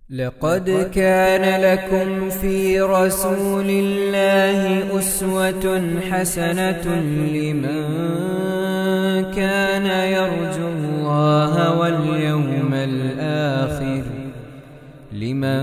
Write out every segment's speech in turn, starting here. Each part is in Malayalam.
لقد كان لكم في رسول الله أسوة حسنة لمن كان يرجو الله واليوم الآخر لمن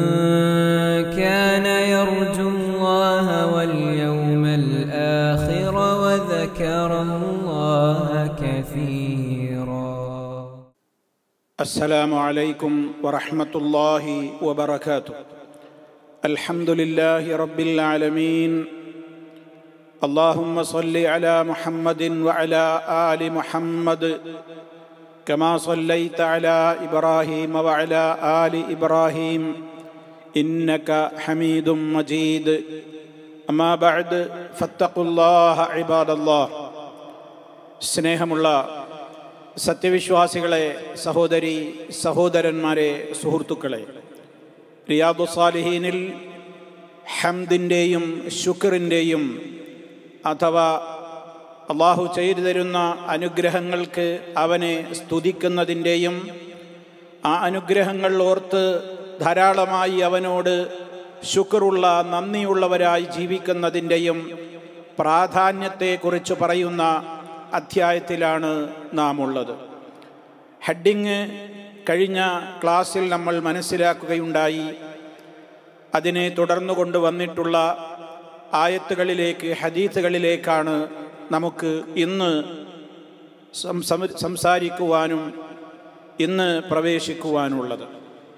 كان يرجو الله واليوم الآخر وذكر الله كثيرا السلام عليكم ورحمة الله وبركاته الحمد لله رب العالمين اللهم صل على محمد وعلى آل محمد كما صليت على إبراهيم وعلى آل إبراهيم إنك حميد مجيد أما بعد فاتقوا الله عباد الله സ്നേഹമുള്ള സത്യവിശ്വാസികളെ സഹോദരി സഹോദരന്മാരെ സുഹൃത്തുക്കളെ റിയാദു സാലിഹീനിൽ ഹംദിൻ്റെയും ശുക്റിൻ്റെയും അഥവാ അള്ളാഹു ചെയ്തു തരുന്ന അനുഗ്രഹങ്ങൾക്ക് അവനെ സ്തുതിക്കുന്നതിൻ്റെയും ആ അനുഗ്രഹങ്ങൾ ഓർത്ത് ധാരാളമായി അവനോട് ശുക്റുള്ള നന്ദിയുള്ളവരായി ജീവിക്കുന്നതിൻ്റെയും പ്രാധാന്യത്തെക്കുറിച്ച് പറയുന്ന അധ്യായത്തിലാണ് നാം ഉള്ളത് ഹെഡിങ് കഴിഞ്ഞ ക്ലാസ്സിൽ നമ്മൾ മനസ്സിലാക്കുകയുണ്ടായി അതിനെ തുടർന്നു കൊണ്ടുവന്നിട്ടുള്ള ആയത്തുകളിലേക്ക് ഹദീത്തുകളിലേക്കാണ് നമുക്ക് ഇന്ന് സംസാരിക്കുവാനും ഇന്ന് പ്രവേശിക്കുവാനുള്ളത്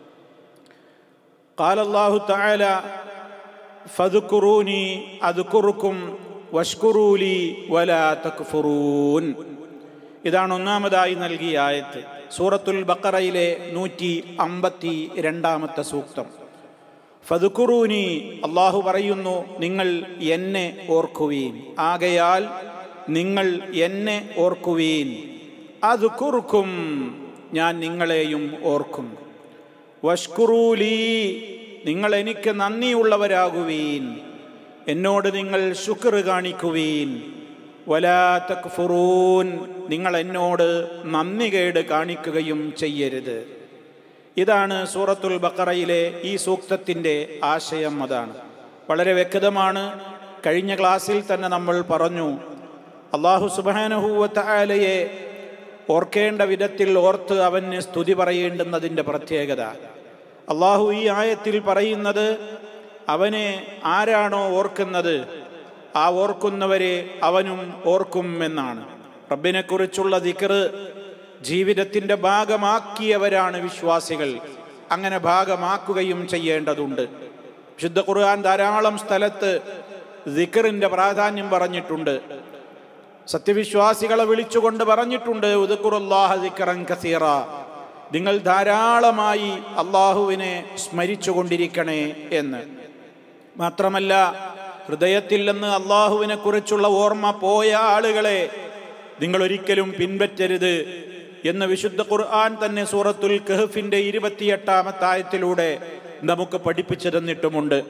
കാലല്ലാഹു താല ഫതുക്കുറൂനി അതുക്കുറുക്കും വഷ്കുറൂലി വല തക്ഫുറൂൻ ഇതാണ് ഒന്നാമതായി നൽകിയ ആയത്ത് സൂറത്തുൽ ബക്കറയിലെ നൂറ്റി അമ്പത്തി രണ്ടാമത്തെ സൂക്തം ഫതുക്കുറൂനി അള്ളാഹു പറയുന്നു നിങ്ങൾ എന്നെ ഓർക്കുവീൻ ആകയാൽ നിങ്ങൾ എന്നെ ഓർക്കുവീൻ അത് കുറുക്കും ഞാൻ നിങ്ങളെയും ഓർക്കും വഷ്കുറൂലി നിങ്ങൾ എനിക്ക് നന്ദിയുള്ളവരാകുവീൻ എന്നോട് നിങ്ങൾ ശുക്ർ കാണിക്കുവീൻ വലാ തക്ഫുറൂൻ നിങ്ങൾ എന്നോട് നന്ദികേട് കാണിക്കുകയും ചെയ്യരുത് ഇതാണ് സൂറത്തുൽ ബക്കറയിലെ ഈ സൂക്തത്തിൻ്റെ ആശയം അതാണ് വളരെ വ്യക്തമാണ് കഴിഞ്ഞ ക്ലാസ്സിൽ തന്നെ നമ്മൾ പറഞ്ഞു അള്ളാഹു സുബാനഹൂവത്തായാലയെ ഓർക്കേണ്ട വിധത്തിൽ ഓർത്ത് അവന് സ്തുതി പറയേണ്ടുന്നതിൻ്റെ പ്രത്യേകത അള്ളാഹു ഈ ആയത്തിൽ പറയുന്നത് അവനെ ആരാണോ ഓർക്കുന്നത് ആ ഓർക്കുന്നവരെ അവനും ഓർക്കും എന്നാണ് റബ്ബിനെക്കുറിച്ചുള്ള ദിക്കറ് ജീവിതത്തിൻ്റെ ഭാഗമാക്കിയവരാണ് വിശ്വാസികൾ അങ്ങനെ ഭാഗമാക്കുകയും ചെയ്യേണ്ടതുണ്ട് വിശുദ്ധ ഖുർആൻ ധാരാളം സ്ഥലത്ത് ദിക്കറിൻ്റെ പ്രാധാന്യം പറഞ്ഞിട്ടുണ്ട് സത്യവിശ്വാസികളെ വിളിച്ചുകൊണ്ട് പറഞ്ഞിട്ടുണ്ട് ഉദക്കുറുല്ലാഹ ദിക്കറൻ കസീറ നിങ്ങൾ ധാരാളമായി അള്ളാഹുവിനെ സ്മരിച്ചു കൊണ്ടിരിക്കണേ എന്ന് മാത്രമല്ല ഹൃദയത്തിൽ നിന്ന് അള്ളാഹുവിനെ കുറിച്ചുള്ള ഓർമ്മ പോയ ആളുകളെ നിങ്ങൾ ഒരിക്കലും പിൻപറ്റരുത് എന്ന് വിശുദ്ധ ഖുർആൻ തന്നെ സൂറത്തുൽ കഹഫിന്റെ ഇരുപത്തിയെട്ടാമത്തെ ആയത്തിലൂടെ നമുക്ക് പഠിപ്പിച്ചു തന്നിട്ടുമുണ്ട്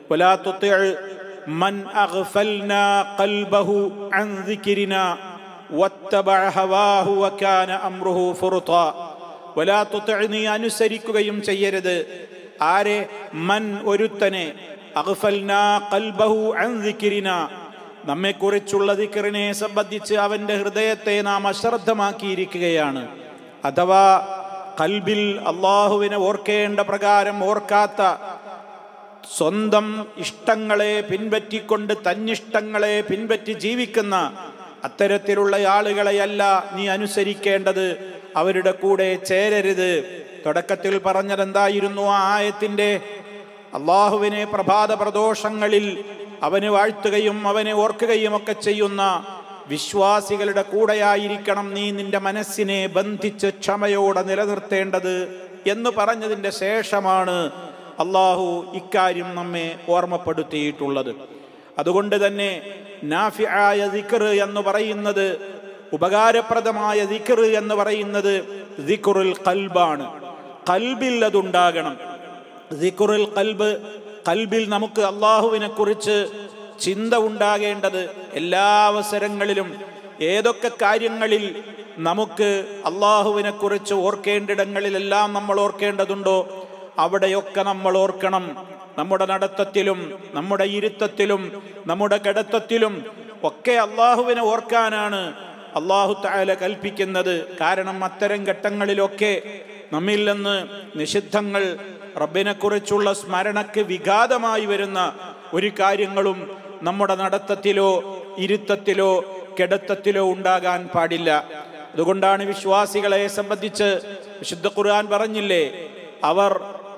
മൻ അഗ്ഫൽനാ ഖൽബഹു അൻ ദിക്രിനാ വത്തബഅ ഹവാഹു വകാന അംറുഹു ഫുർതാ വലാ തുതി നീ അനുസരിക്കുകയും ചെയ്യരുത് ആരെ മൻ ഒരുത്തനെ അഗ്ഫൽനാ ഖൽബഹു അൻ ദിക്രിനാ നമ്മെക്കുറിച്ചുള്ള ദിക്കറിനെ സംബന്ധിച്ച് അവന്റെ ഹൃദയത്തെ നാം അശ്രദ്ധമാക്കിയിരിക്കുകയാണ് അഥവാ കൽബിൽ അള്ളാഹുവിനെ ഓർക്കേണ്ട പ്രകാരം ഓർക്കാത്ത സ്വന്തം ഇഷ്ടങ്ങളെ പിൻപറ്റിക്കൊണ്ട് തന്നിഷ്ടങ്ങളെ പിൻപറ്റി ജീവിക്കുന്ന അത്തരത്തിലുള്ള ആളുകളെയല്ല നീ അനുസരിക്കേണ്ടത് അവരുടെ കൂടെ ചേരരുത് തുടക്കത്തിൽ പറഞ്ഞതെന്തായിരുന്നു ആ ആയത്തിന്റെ അള്ളാഹുവിനെ പ്രഭാത പ്രദോഷങ്ങളിൽ അവന് വാഴ്ത്തുകയും അവനെ ഓർക്കുകയും ഒക്കെ ചെയ്യുന്ന വിശ്വാസികളുടെ കൂടെയായിരിക്കണം നീ നിന്റെ മനസ്സിനെ ബന്ധിച്ച് ക്ഷമയോടെ നിലനിർത്തേണ്ടത് എന്ന് പറഞ്ഞതിൻ്റെ ശേഷമാണ് അള്ളാഹു ഇക്കാര്യം നമ്മെ ഓർമ്മപ്പെടുത്തിയിട്ടുള്ളത് അതുകൊണ്ട് തന്നെ നാഫിയായ ദിക്കർ എന്ന് പറയുന്നത് ഉപകാരപ്രദമായ ദിക്കർ എന്ന് പറയുന്നത് ദിക്കുറുൽ കൽബാണ് കൽബിൽ അതുണ്ടാകണം ദിക്കുറുൽ കൽബ് കൽബിൽ നമുക്ക് അള്ളാഹുവിനെ കുറിച്ച് ചിന്ത ഉണ്ടാകേണ്ടത് എല്ലാ അവസരങ്ങളിലും ഏതൊക്കെ കാര്യങ്ങളിൽ നമുക്ക് അള്ളാഹുവിനെ കുറിച്ച് ഓർക്കേണ്ടിടങ്ങളിലെല്ലാം നമ്മൾ ഓർക്കേണ്ടതുണ്ടോ അവിടെയൊക്കെ നമ്മൾ ഓർക്കണം നമ്മുടെ നടത്തത്തിലും നമ്മുടെ ഇരുത്തത്തിലും നമ്മുടെ കിടത്തത്തിലും ഒക്കെ അള്ളാഹുവിനെ ഓർക്കാനാണ് അള്ളാഹു താല കൽപ്പിക്കുന്നത് കാരണം അത്തരം ഘട്ടങ്ങളിലൊക്കെ നമ്മിൽ നിന്ന് നിഷിദ്ധങ്ങൾ റബ്ബിനെ കുറിച്ചുള്ള സ്മരണക്ക് വിഘാതമായി വരുന്ന ഒരു കാര്യങ്ങളും നമ്മുടെ നടത്തത്തിലോ ഇരുത്തത്തിലോ കിടത്തത്തിലോ ഉണ്ടാകാൻ പാടില്ല അതുകൊണ്ടാണ് വിശ്വാസികളെ സംബന്ധിച്ച് വിശുദ്ധ ഖുർആൻ പറഞ്ഞില്ലേ അവർ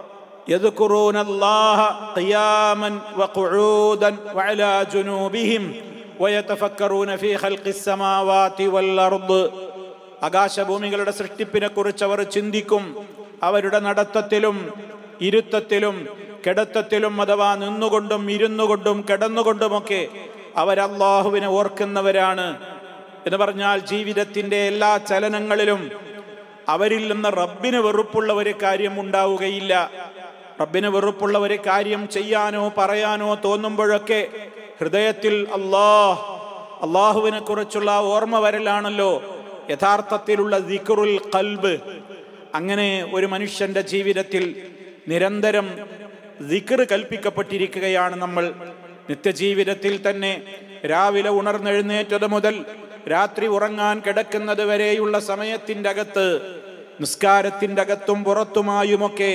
يذكرون الله قياما وقعودا وعلى جنوبهم ويتفكرون في خلق السماوات والأرض ആകാശഭൂമികളുടെ സൃഷ്ടിപ്പിനെ കുറിച്ച് അവർ ചിന്തിക്കും അവരുടെ നടത്തത്തിലും ഇരുത്തത്തിലും കിടത്തത്തിലും അഥവാ നിന്നുകൊണ്ടും ഇരുന്നുകൊണ്ടും കിടന്നുകൊണ്ടുമൊക്കെ അവരല്ലാഹുവിനെ ഓർക്കുന്നവരാണ് എന്ന് പറഞ്ഞാൽ ജീവിതത്തിന്റെ എല്ലാ ചലനങ്ങളിലും അവരിൽ നിന്ന് റബ്ബിന് വെറുപ്പുള്ള ഒരു കാര്യം ഉണ്ടാവുകയില്ല റബ്ബിന് വെറുപ്പുള്ള ഒരു കാര്യം ചെയ്യാനോ പറയാനോ തോന്നുമ്പോഴൊക്കെ ഹൃദയത്തിൽ അള്ളാഹ് അള്ളാഹുവിനെ കുറിച്ചുള്ള ഓർമ്മ വരലാണല്ലോ യഥാർത്ഥത്തിലുള്ള ദിക്റുൽ കൽബ് അങ്ങനെ ഒരു മനുഷ്യന്റെ ജീവിതത്തിൽ നിരന്തരം ദിക്ർ കൽപ്പിക്കപ്പെട്ടിരിക്കുകയാണ് നമ്മൾ നിത്യജീവിതത്തിൽ തന്നെ രാവിലെ ഉണർന്നെഴുന്നേറ്റത് മുതൽ രാത്രി ഉറങ്ങാൻ കിടക്കുന്നത് വരെയുള്ള സമയത്തിൻ്റെ അകത്ത് നിസ്കാരത്തിൻ്റെ അകത്തും പുറത്തുമായുമൊക്കെ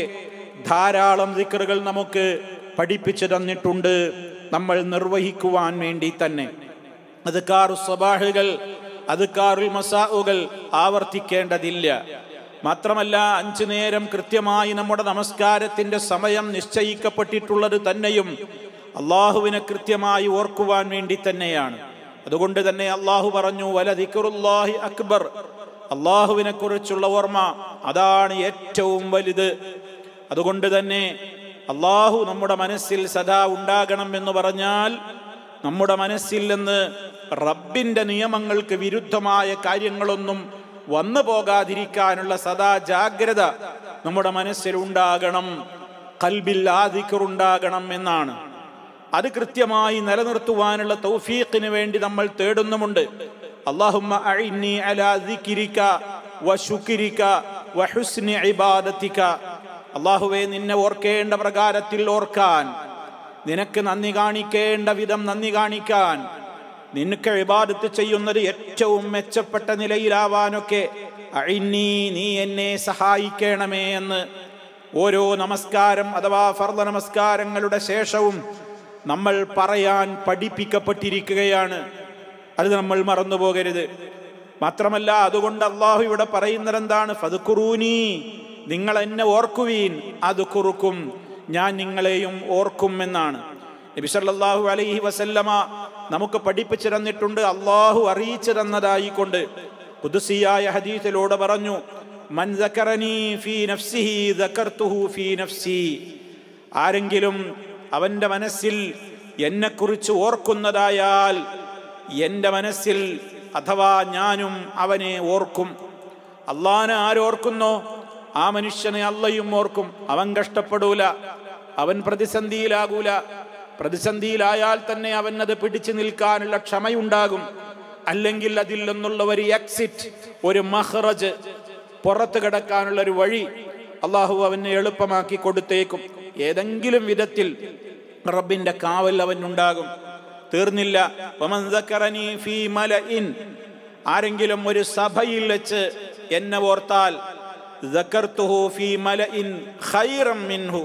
ധാരാളം ദിക്റുകൾ നമുക്ക് പഠിപ്പിച്ചു തന്നിട്ടുണ്ട് നമ്മൾ നിർവഹിക്കുവാൻ വേണ്ടി തന്നെ അത് കാറു സ്വബാഹുകൾ അത് കാറുൽ മസാഉകൾ ആവർത്തിക്കേണ്ടതില്ല മാത്രമല്ല അഞ്ചു നേരം കൃത്യമായി നമ്മുടെ നമസ്കാരത്തിന്റെ സമയം നിശ്ചയിക്കപ്പെട്ടിട്ടുള്ളത് തന്നെയും അള്ളാഹുവിനെ കൃത്യമായി ഓർക്കുവാൻ വേണ്ടി തന്നെയാണ് അതുകൊണ്ട് തന്നെ അള്ളാഹു പറഞ്ഞു വല ദിക്റുല്ലാഹി അക്ബർ അള്ളാഹുവിനെ കുറിച്ചുള്ള ഓർമ്മ അതാണ് ഏറ്റവും വലുത് അതുകൊണ്ട് തന്നെ അള്ളാഹു നമ്മുടെ മനസ്സിൽ സദാ ഉണ്ടാകണം എന്ന് പറഞ്ഞാൽ നമ്മുടെ മനസ്സിൽ നിന്ന് റബ്ബിന്റെ നിയമങ്ങൾക്ക് വിരുദ്ധമായ കാര്യങ്ങളൊന്നും വന്നു പോകാതിരിക്കാനുള്ള സദാ ജാഗ്രത നമ്മുടെ മനസ്സിൽ ഉണ്ടാകണം കൽബിൽ ആദിക്കറുണ്ടാകണം എന്നാണ് അത് കൃത്യമായി നിലനിർത്തുവാനുള്ള തൗഫീഖിന് വേണ്ടി നമ്മൾ തേടുന്നുമുണ്ട് അള്ളാഹുമ്മ അഇന്നി അലാ ദിക്രിക വശുക്രിക വഹുസ്നി ഇബാദത്തിക അള്ളാഹുവെ നിന്നെ ഓർക്കേണ്ട പ്രകാരത്തിൽ ഓർക്കാൻ നിനക്ക് നന്ദി കാണിക്കേണ്ട വിധം നന്ദി കാണിക്കാൻ നിനക്ക് ഇബാദത്ത് ചെയ്യുന്നത് ഏറ്റവും മെച്ചപ്പെട്ട നിലയിലാവാനൊക്കെ അഴിന്നീ നീ എന്നെ സഹായിക്കണമേ എന്ന് ഓരോ നമസ്കാരം അഥവാ ഫർദ നമസ്കാരങ്ങളുടെ ശേഷവും നമ്മൾ പറയാൻ പഠിപ്പിക്കപ്പെട്ടിരിക്കുകയാണ് അത് നമ്മൾ മറന്നു പോകരുത് മാത്രമല്ല അതുകൊണ്ട് അള്ളാഹു ഇവിടെ പറയുന്നത് എന്താണ് ഫതുക്കുറൂനി നിങ്ങൾ എന്നെ ഓർക്കുവീൻ അത് കുറുക്കും ഞാൻ നിങ്ങളെയും ഓർക്കും എന്നാണ് നബി സല്ലല്ലാഹു അലൈഹി വസല്ലമ നമുക്ക് പഠിപ്പിച്ചു തന്നിട്ടുണ്ട് അള്ളാഹു അറിയിച്ചു തന്നതായിക്കൊണ്ട് കുദുസിയായ ഹദീസിലൂടെ പറഞ്ഞു മൻ ദക്കറനി ഫീ നഫ്സിഹി ദക്കർത്തുഹു ഫീ നഫ്സി ആരെങ്കിലും അവന്റെ മനസ്സിൽ എന്നെക്കുറിച്ച് ഓർക്കുന്നതായാൽ എൻ്റെ മനസ്സിൽ അഥവാ ഞാനും അവനെ ഓർക്കും അള്ളാനെ ആരോർക്കുന്നോ ആ മനുഷ്യനെ അള്ളയും ഓർക്കും അവൻ കഷ്ടപ്പെടൂല അവൻ പ്രതിസന്ധിയിലാകൂല പ്രതിസന്ധിയിലായാൽ തന്നെ അവൻ അത് പിടിച്ചു നിൽക്കാനുള്ള ക്ഷമയുണ്ടാകും അല്ലെങ്കിൽ അതിൽ നിന്നുള്ള ഒരു എക്സിറ്റ് ഒരു മഹ്റജ് പുറത്ത് കിടക്കാനുള്ള ഒരു വഴി അള്ളാഹു അവനെ എളുപ്പമാക്കി കൊടുത്തേക്കും ഏതെങ്കിലും വിധത്തിൽ റബ്ബിന്റെ കാവൽ അവനുണ്ടാകും തീർന്നില്ല വമൻ ദക്കറനി ഫീ മലഇൻ ആരെങ്കിലും ഒരു സഭയിൽ വെച്ച് എന്നെ ഓർത്താൽ ദക്കർത്തുഹു ഫീ മലഇൻ ഖൈറം മിൻഹു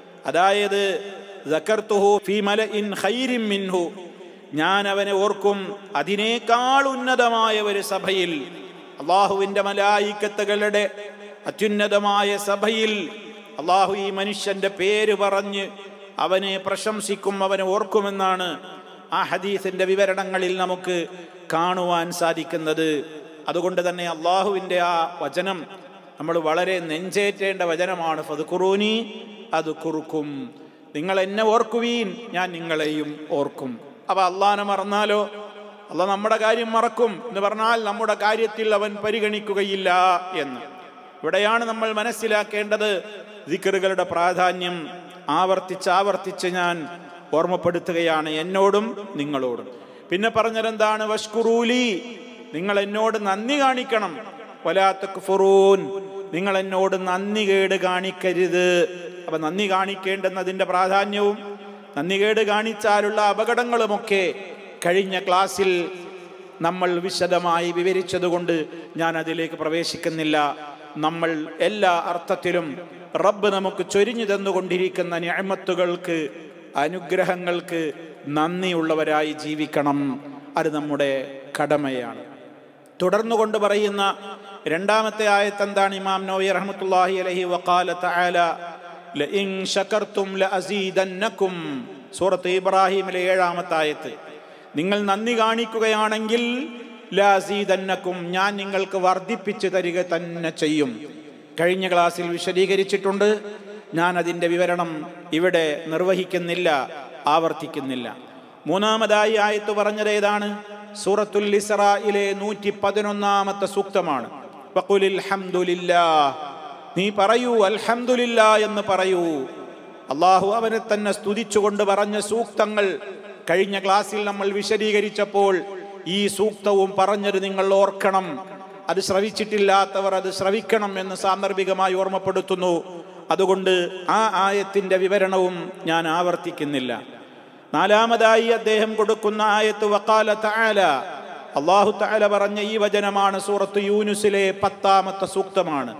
അതായത് ദക്കർത്തുഹു ഫീ മലഇൻ ഖൈരിം മിൻഹു ഞാൻ അവനെ ഓർക്കും അതിനേക്കാൾ ഉന്നതമായ ഒരു സഭയിൽ അള്ളാഹുവിന്റെ മലായിക്കത്തുകളുടെ അത്യുന്നതമായ സഭയിൽ അള്ളാഹു ഈ മനുഷ്യന്റെ പേര് പറഞ്ഞ് അവനെ പ്രശംസിക്കും അവനെ ഓർക്കുമെന്നാണ് ആ ഹദീസിന്റെ വിവരണങ്ങളിൽ നമുക്ക് കാണുവാൻ സാധിക്കുന്നത് അതുകൊണ്ട് തന്നെ അള്ളാഹുവിൻ്റെ ആ വചനം നമ്മൾ വളരെ നെഞ്ചേറ്റേണ്ട വചനമാണ് ഫതുക്കുറൂനി അത് കുറുക്കും നിങ്ങൾ എന്നെ ഓർക്കുവീൻ ഞാൻ നിങ്ങളെയും ഓർക്കും അപ്പൊ അള്ളാനെ മറന്നാലോ അല്ല നമ്മുടെ കാര്യം മറക്കും എന്ന് പറഞ്ഞാൽ നമ്മുടെ കാര്യത്തിൽ അവൻ പരിഗണിക്കുകയില്ല എന്ന് ഇവിടെയാണ് നമ്മൾ മനസ്സിലാക്കേണ്ടത് ദിക്കറുകളുടെ പ്രാധാന്യം ആവർത്തിച്ച് ആവർത്തിച്ച് ഞാൻ ഓർമ്മപ്പെടുത്തുകയാണ് എന്നോടും നിങ്ങളോടും പിന്നെ പറഞ്ഞതെന്താണ് വഷ്കുറൂലി നിങ്ങൾ എന്നോട് നന്ദി കാണിക്കണം വലാത്തക്ക് ഫുറൂൻ നിങ്ങൾ എന്നോട് നന്ദി കേട് കാണിക്കരുത് അപ്പൊ നന്ദി കാണിക്കേണ്ടെന്നതിൻ്റെ പ്രാധാന്യവും നന്ദി കേട് കാണിച്ചാലുള്ള അപകടങ്ങളുമൊക്കെ കഴിഞ്ഞ ക്ലാസ്സിൽ നമ്മൾ വിശദമായി വിവരിച്ചതുകൊണ്ട് ഞാൻ അതിലേക്ക് പ്രവേശിക്കുന്നില്ല നമ്മൾ എല്ലാ അർത്ഥത്തിലും റബ്ബ് നമുക്ക് ചൊരിഞ്ഞു തന്നുകൊണ്ടിരിക്കുന്ന ഞാമത്തുകൾക്ക് അനുഗ്രഹങ്ങൾക്ക് നന്ദിയുള്ളവരായി ജീവിക്കണം അത് നമ്മുടെ കടമയാണ് തുടർന്നു കൊണ്ട് പറയുന്ന രണ്ടാമത്തെ ആയത്ത് എന്താണ് ഇമാം നവി റഹ്മത്തുള്ളാഹി അലൈഹി വഖാല തആല ലഇൻ ശകർതും ലഅസീദന്നകും സൂറത്ത് ഇബ്രാഹിമിലെ ഏഴാമത്തെ ആയത്ത് നിങ്ങൾ നന്ദി കാണിക്കുകയാണെങ്കിൽ ലാസീദന്നക്കും ഞാൻ നിങ്ങൾക്ക് വർദ്ധിപ്പിച്ചു തരിക തന്നെ ചെയ്യും കഴിഞ്ഞ ക്ലാസ്സിൽ വിശദീകരിച്ചിട്ടുണ്ട് ഞാൻ അതിൻ്റെ വിവരണം ഇവിടെ നിർവഹിക്കുന്നില്ല ആവർത്തിക്കുന്നില്ല മൂന്നാമതായി ആയത്ത് പറഞ്ഞത് ഏതാണ് സൂറത്തുൽ ഇസ്രായിലെ നൂറ്റി പതിനൊന്നാമത്തെ സൂക്തമാണ് വഖുലിൽ ഹംദുലില്ലാ നീ പറയൂ അൽഹംദുലില്ല എന്ന് പറയൂ അള്ളാഹു അവനെ തന്നെ സ്തുതിച്ചുകൊണ്ട് പറഞ്ഞ സൂക്തങ്ങൾ കഴിഞ്ഞ ക്ലാസ്സിൽ നമ്മൾ വിശദീകരിച്ചപ്പോൾ ഈ സൂക്തവും പറഞ്ഞത് നിങ്ങൾ ഓർക്കണം അത് ശ്രവിച്ചിട്ടില്ലാത്തവർ അത് ശ്രവിക്കണം എന്ന് സാന്ദർഭികമായി ഓർമ്മപ്പെടുത്തുന്നു അതുകൊണ്ട് ആ ആയത്തിന്റെ വിവരണവും ഞാൻ ആവർത്തിക്കുന്നില്ല നാലാമതായി അദ്ദേഹം കൊടുക്കുന്ന ആയത്ത് വക്കാല തആല അള്ളാഹു തആല പറഞ്ഞ ഈ വചനമാണ് സൂറത്ത് യൂനുസിലെ പത്താമത്തെ സൂക്തമാണ്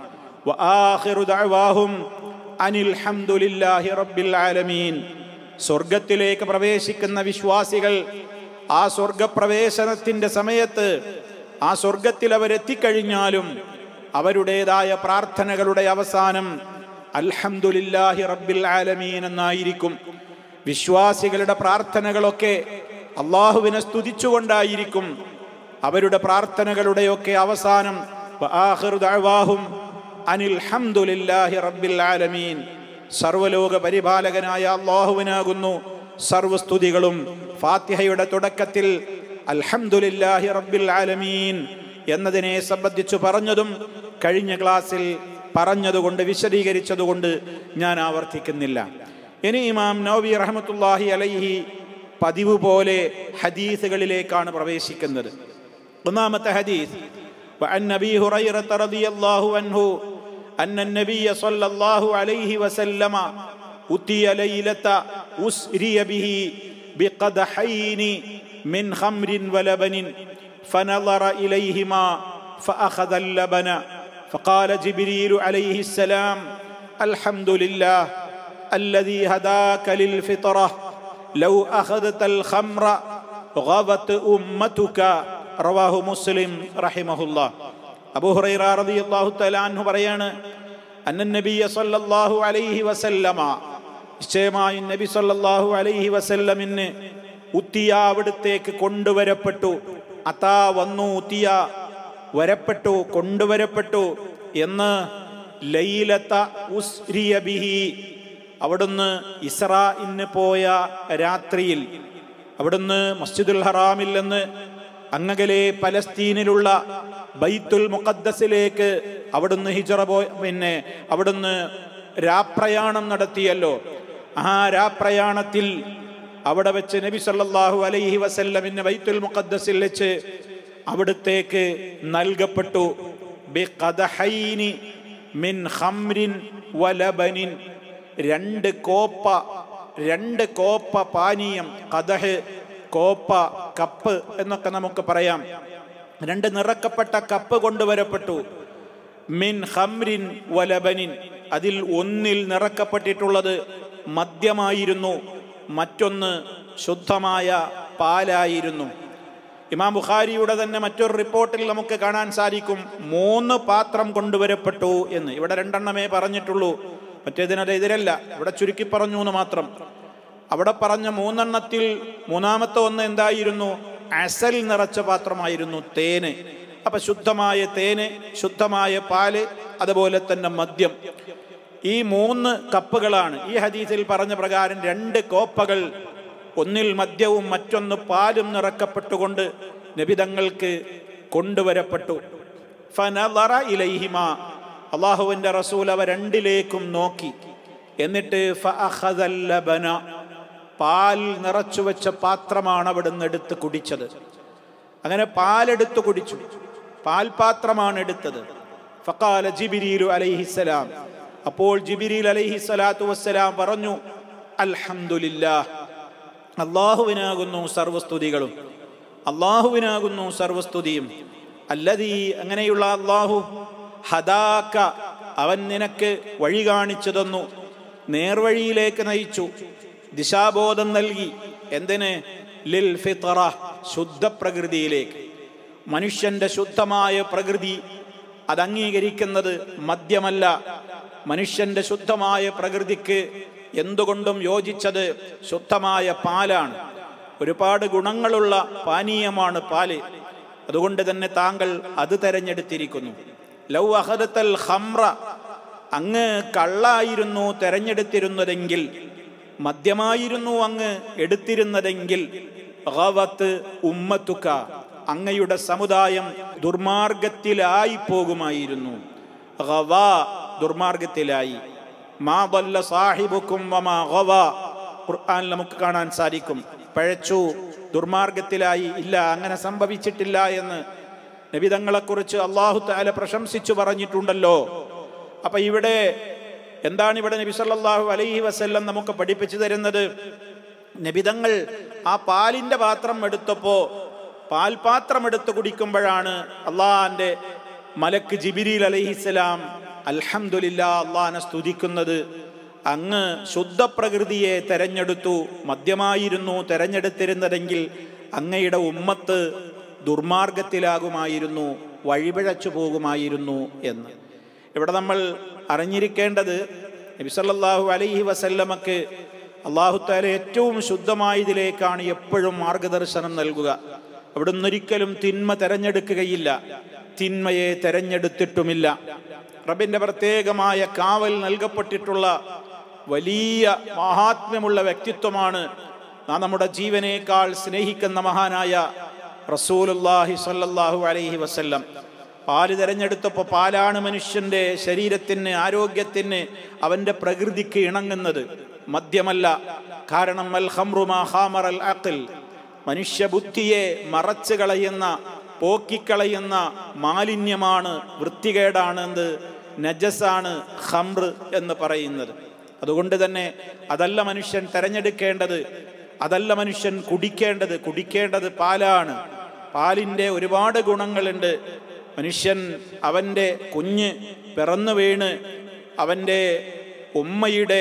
വആഖിറു ദഅവാഹും അനിൽ ഹംദുലില്ലാഹി റബ്ബിൽ ആലമീൻ സ്വർഗത്തിലേക്ക് പ്രവേശിക്കുന്ന വിശ്വാസികൾ ആ സ്വർഗപ്രവേശനത്തിന്റെ സമയത്ത് ആ സ്വർഗത്തിൽ അവരെത്തിക്കഴിഞ്ഞാലും അവരുടേതായ പ്രാർത്ഥനകളുടെ അവസാനം അൽഹംദുലില്ലാഹി റബ്ബിൽ ആലമീൻ എന്നായിരിക്കും വിശ്വാസികളുടെ പ്രാർത്ഥനകളൊക്കെ അള്ളാഹുവിനെ സ്തുതിച്ചുകൊണ്ടായിരിക്കും അവരുടെ പ്രാർത്ഥനകളുടെയൊക്കെ അവസാനം വആഖിറു ദഅവാഹും അനിൽ ഹംദുലില്ലാഹി റബ്ബിൽ ആലമീൻ സർവലോക പരിപാലകനായ അള്ളാഹുവിനാകുന്നു സർവസ്തുതികളും ഫാത്തിഹയുടെ തുടക്കത്തിൽ അൽഹംദുലില്ലാഹി റബ്ബിൽ ആലമീൻ എന്നതിനെ സംബന്ധിച്ചു പറഞ്ഞതും കഴിഞ്ഞ ക്ലാസ്സിൽ പറഞ്ഞതുകൊണ്ട് വിശദീകരിച്ചതുകൊണ്ട് ഞാൻ ആവർത്തിക്കുന്നില്ല ഇനി ഇമാം നവവി റഹ്മത്തുല്ലാഹി അലൈഹി പതിവ് പോലെ ഹദീസുകളിലേക്കാണ് പ്രവേശിക്കുന്നത് ഒന്നാമത്തെ ഹദീസ് وعن ابي هريره رضي الله عنه ان النبي صلى الله عليه وسلم اتي ليله اسري به بقدحين من خمر ولبن فنظر اليهما فاخذ اللبن فقال جبريل عليه السلام الحمد لله الذي هداك للفطره لو اخذت الخمر غضت امتك റവാഹു മുസ്ലിം റഹിമഹുല്ല അബൂ ഹുറൈറ റളിയല്ലാഹു തആല അൻഹു പറയാണ് അന്നൻ നബിയ സല്ലല്ലാഹു അലൈഹി വസല്ലമ നിശ്ചയമായും നബി സല്ലല്ലാഹു അലൈഹി വസല്ലമിന് ഉത്തിയ അവിടുത്തേക്ക് കൊണ്ടുവരപ്പെട്ടു അതാ വന്നു ഉത്തിയ വരപ്പെട്ടു കൊണ്ടുവരപ്പെട്ടു എന്ന് ലൈലത്ത ഉസ്രിയ ബിഹി അവിടുന്ന് ഇസ്രായിന് പോയ രാത്രിയിൽ അവിടുന്ന് മസ്ജിദുൽ ഹറാമിൽ നിന്ന് അങ്ങകലെ പലസ്തീനിലുള്ള ബൈത്തുൽ മുഖദ്ദസിലേക്ക് അവിടുന്ന് ഹിജറ പോയി പിന്നെ അവിടുന്ന് രാപ്രയാണം നടത്തിയല്ലോ ആ രാപ്രയാണത്തിൽ അവിടെ വെച്ച് നബി സല്ലല്ലാഹു അലൈഹി വസല്ലമിന് ബൈത്തുൽ മുഖദ്ദസിൽ വെച്ച് അവിടുത്തേക്ക് നൽകപ്പെട്ടു ബിഖദഹൈനി മിൻ ഖംരിൻ വലബനിൻ രണ്ട് കോപ്പ രണ്ട് കോപ്പ പാനീയം കദഹ് കോപ്പ കപ്പ് എന്നൊക്കെ നമുക്ക് പറയാം രണ്ട് നിറക്കപ്പെട്ട കപ്പ് കൊണ്ടുവരപ്പെട്ടു മിൻ ഹംരിൻ വലബനിൻ അതിൽ ഒന്നിൽ നിറക്കപ്പെട്ടിട്ടുള്ളത് മദ്യമായിരുന്നു മറ്റൊന്ന് ശുദ്ധമായ പാലായിരുന്നു ഇമാം ബുഖാരിയുടെ തന്നെ മറ്റൊരു റിപ്പോർട്ടിൽ നമുക്ക് കാണാൻ സാധിക്കും മൂന്ന് പാത്രം കൊണ്ടുവരപ്പെട്ടു എന്ന് ഇവിടെ രണ്ടെണ്ണമേ പറഞ്ഞിട്ടുള്ളൂ മറ്റേതിനത് എതിരല്ല ഇവിടെ ചുരുക്കി പറഞ്ഞു എന്ന് മാത്രം അവിടെ പറഞ്ഞ മൂന്നെണ്ണത്തിൽ മൂന്നാമത്തെ ഒന്ന് എന്തായിരുന്നു അസൽ നിറച്ച പാത്രമായിരുന്നു തേന് അപ്പൊ ശുദ്ധമായ തേന് ശുദ്ധമായ പാല് അതുപോലെ തന്നെ മദ്യം ഈ മൂന്ന് കപ്പുകളാണ് ഈ ഹദീസിൽ പറഞ്ഞ പ്രകാരം രണ്ട് കോപ്പകൾ ഒന്നിൽ മദ്യവും മറ്റൊന്ന് പാലും നിറക്കപ്പെട്ടുകൊണ്ട് നബിതങ്ങൾക്ക് കൊണ്ടുവരപ്പെട്ടു ഫനളറ ഇലൈഹിമ അള്ളാഹുവിന്റെ റസൂൽ അവ രണ്ടിലേക്കും നോക്കി എന്നിട്ട് ഫഅഖദൽ ലബന പാൽ നിറച്ചു വെച്ച പാത്രമാണ് അവിടുന്ന് എടുത്ത് കുടിച്ചത് അങ്ങനെ പാലെടുത്ത് കുടിച്ചു പാൽപാത്രമാണ് എടുത്തത് ഫഖാല ജിബിരീലു അലൈഹിസ്സലാം അപ്പോൾ ജിബിരീൽ അലൈഹി സ്വലാത്തു വസ്സലാം പറഞ്ഞു അൽഹംദുലില്ലാ അള്ളാഹുവിനാകുന്നു സർവസ്തുതികളും അള്ളാഹുവിനാകുന്നു സർവസ്തുതിയും അല്ലതീ അങ്ങനെയുള്ള അള്ളാഹു ഹദാക്ക അവൻ നിനക്ക് വഴി കാണിച്ചു തന്നു നേർവഴിയിലേക്ക് നയിച്ചു ദിശാബോധം നൽകി എന്തിന് ലിൽ ഫിത്തറ ശുദ്ധ പ്രകൃതിയിലേക്ക് മനുഷ്യന്റെ ശുദ്ധമായ പ്രകൃതി അത് അംഗീകരിക്കുന്നത് മദ്യമല്ല മനുഷ്യന്റെ ശുദ്ധമായ പ്രകൃതിക്ക് എന്തുകൊണ്ടും യോജിച്ചത് ശുദ്ധമായ പാലാണ് ഒരുപാട് ഗുണങ്ങളുള്ള പാനീയമാണ് പാല് അതുകൊണ്ട് തന്നെ താങ്കൾ അത് തെരഞ്ഞെടുത്തിരിക്കുന്നു ലൗ അഹദത്തൽ ഹംറ അങ്ങ് കള്ളായിരുന്നു തെരഞ്ഞെടുത്തിരുന്നതെങ്കിൽ മദ്യമായിരുന്നു അങ്ങ് എടുത്തിരുന്നതെങ്കിൽ ഗവത്ത് ഉമ്മത്തുക്ക അങ്ങയുടെ സമുദായം ദുർമാർഗത്തിലായി പോകുമായിരുന്നു ഗവ ദുർമാർഗത്തിലായി മാ ദല്ല സാഹിബുക്കും വമാ ഗവ ഖുർആൻ നമുക്ക് കാണാൻ സാധിക്കും പഴച്ചു ദുർമാർഗത്തിലായി ഇല്ല അങ്ങനെ സംഭവിച്ചിട്ടില്ല എന്ന് നബിതങ്ങളെക്കുറിച്ച് അള്ളാഹു താല പ്രശംസിച്ചു പറഞ്ഞിട്ടുണ്ടല്ലോ അപ്പൊ ഇവിടെ എന്താണ് ഇവിടെ നബി സല്ലല്ലാഹു അലൈഹി വസല്ലം നമുക്ക് പഠിപ്പിച്ചു തരുന്നത് നബിതങ്ങൾ ആ പാലിന്റെ പാത്രം എടുത്തപ്പോ പാൽപാത്രം എടുത്ത് കുടിക്കുമ്പോഴാണ് അള്ളാഹാന്റെ മലക്ക് ജിബിരിൽ അലൈഹിസ്സലാം അൽഹംദുലില്ല അള്ളാഹാനെ സ്തുതിക്കുന്നത് അങ്ങ് ശുദ്ധ പ്രകൃതിയെ തെരഞ്ഞെടുത്തു മദ്യമായിരുന്നു തെരഞ്ഞെടുത്തിരുന്നതെങ്കിൽ അങ്ങയുടെ ഉമ്മത്ത് ദുർമാർഗത്തിലാകുമായിരുന്നു വഴിപിഴച്ചു പോകുമായിരുന്നു എന്ന് ഇവിടെ നമ്മൾ അറിഞ്ഞിരിക്കേണ്ടത് നബിസല്ലാഹു അലൈഹി വസല്ലമക്ക് അള്ളാഹുത്താല ഏറ്റവും ശുദ്ധമായതിലേക്കാണ് എപ്പോഴും മാർഗദർശനം നൽകുക അവിടുന്ന് ഒരിക്കലും തിന്മ തെരഞ്ഞെടുക്കുകയില്ല തിന്മയെ തെരഞ്ഞെടുത്തിട്ടുമില്ല റബിന്റെ പ്രത്യേകമായ കാവൽ നൽകപ്പെട്ടിട്ടുള്ള വലിയ മഹാത്മ്യമുള്ള വ്യക്തിത്വമാണ് നാം നമ്മുടെ ജീവനേക്കാൾ സ്നേഹിക്കുന്ന മഹാനായ റസൂലുല്ലാഹി സ്വല്ലല്ലാഹു അലൈഹി വസല്ലം പാല് തെരഞ്ഞെടുത്തപ്പോൾ പാലാണ് മനുഷ്യന്റെ ശരീരത്തിന് ആരോഗ്യത്തിന് അവന്റെ പ്രകൃതിക്ക് ഇണങ്ങുന്നത് മദ്യമല്ല കാരണം അൽ ഖംറുമാ ഖാമറൽ അഖിൽ മനുഷ്യബുദ്ധിയെ മറച്ചു കളയുന്ന പോക്കിക്കളയുന്ന മാലിന്യമാണ് വൃത്തികേടാണ് എന്ത് നജസാണ് ഖംർ എന്ന് പറയുന്നത് അതുകൊണ്ട് തന്നെ അതല്ല മനുഷ്യൻ തെരഞ്ഞെടുക്കേണ്ടത് അതല്ല മനുഷ്യൻ കുടിക്കേണ്ടത് കുടിക്കേണ്ടത് പാലാണ് പാലിൻ്റെ ഒരുപാട് ഗുണങ്ങളുണ്ട് മനുഷ്യൻ അവൻ്റെ കുഞ്ഞ് പിറന്നു വീണ് അവൻ്റെ ഉമ്മയുടെ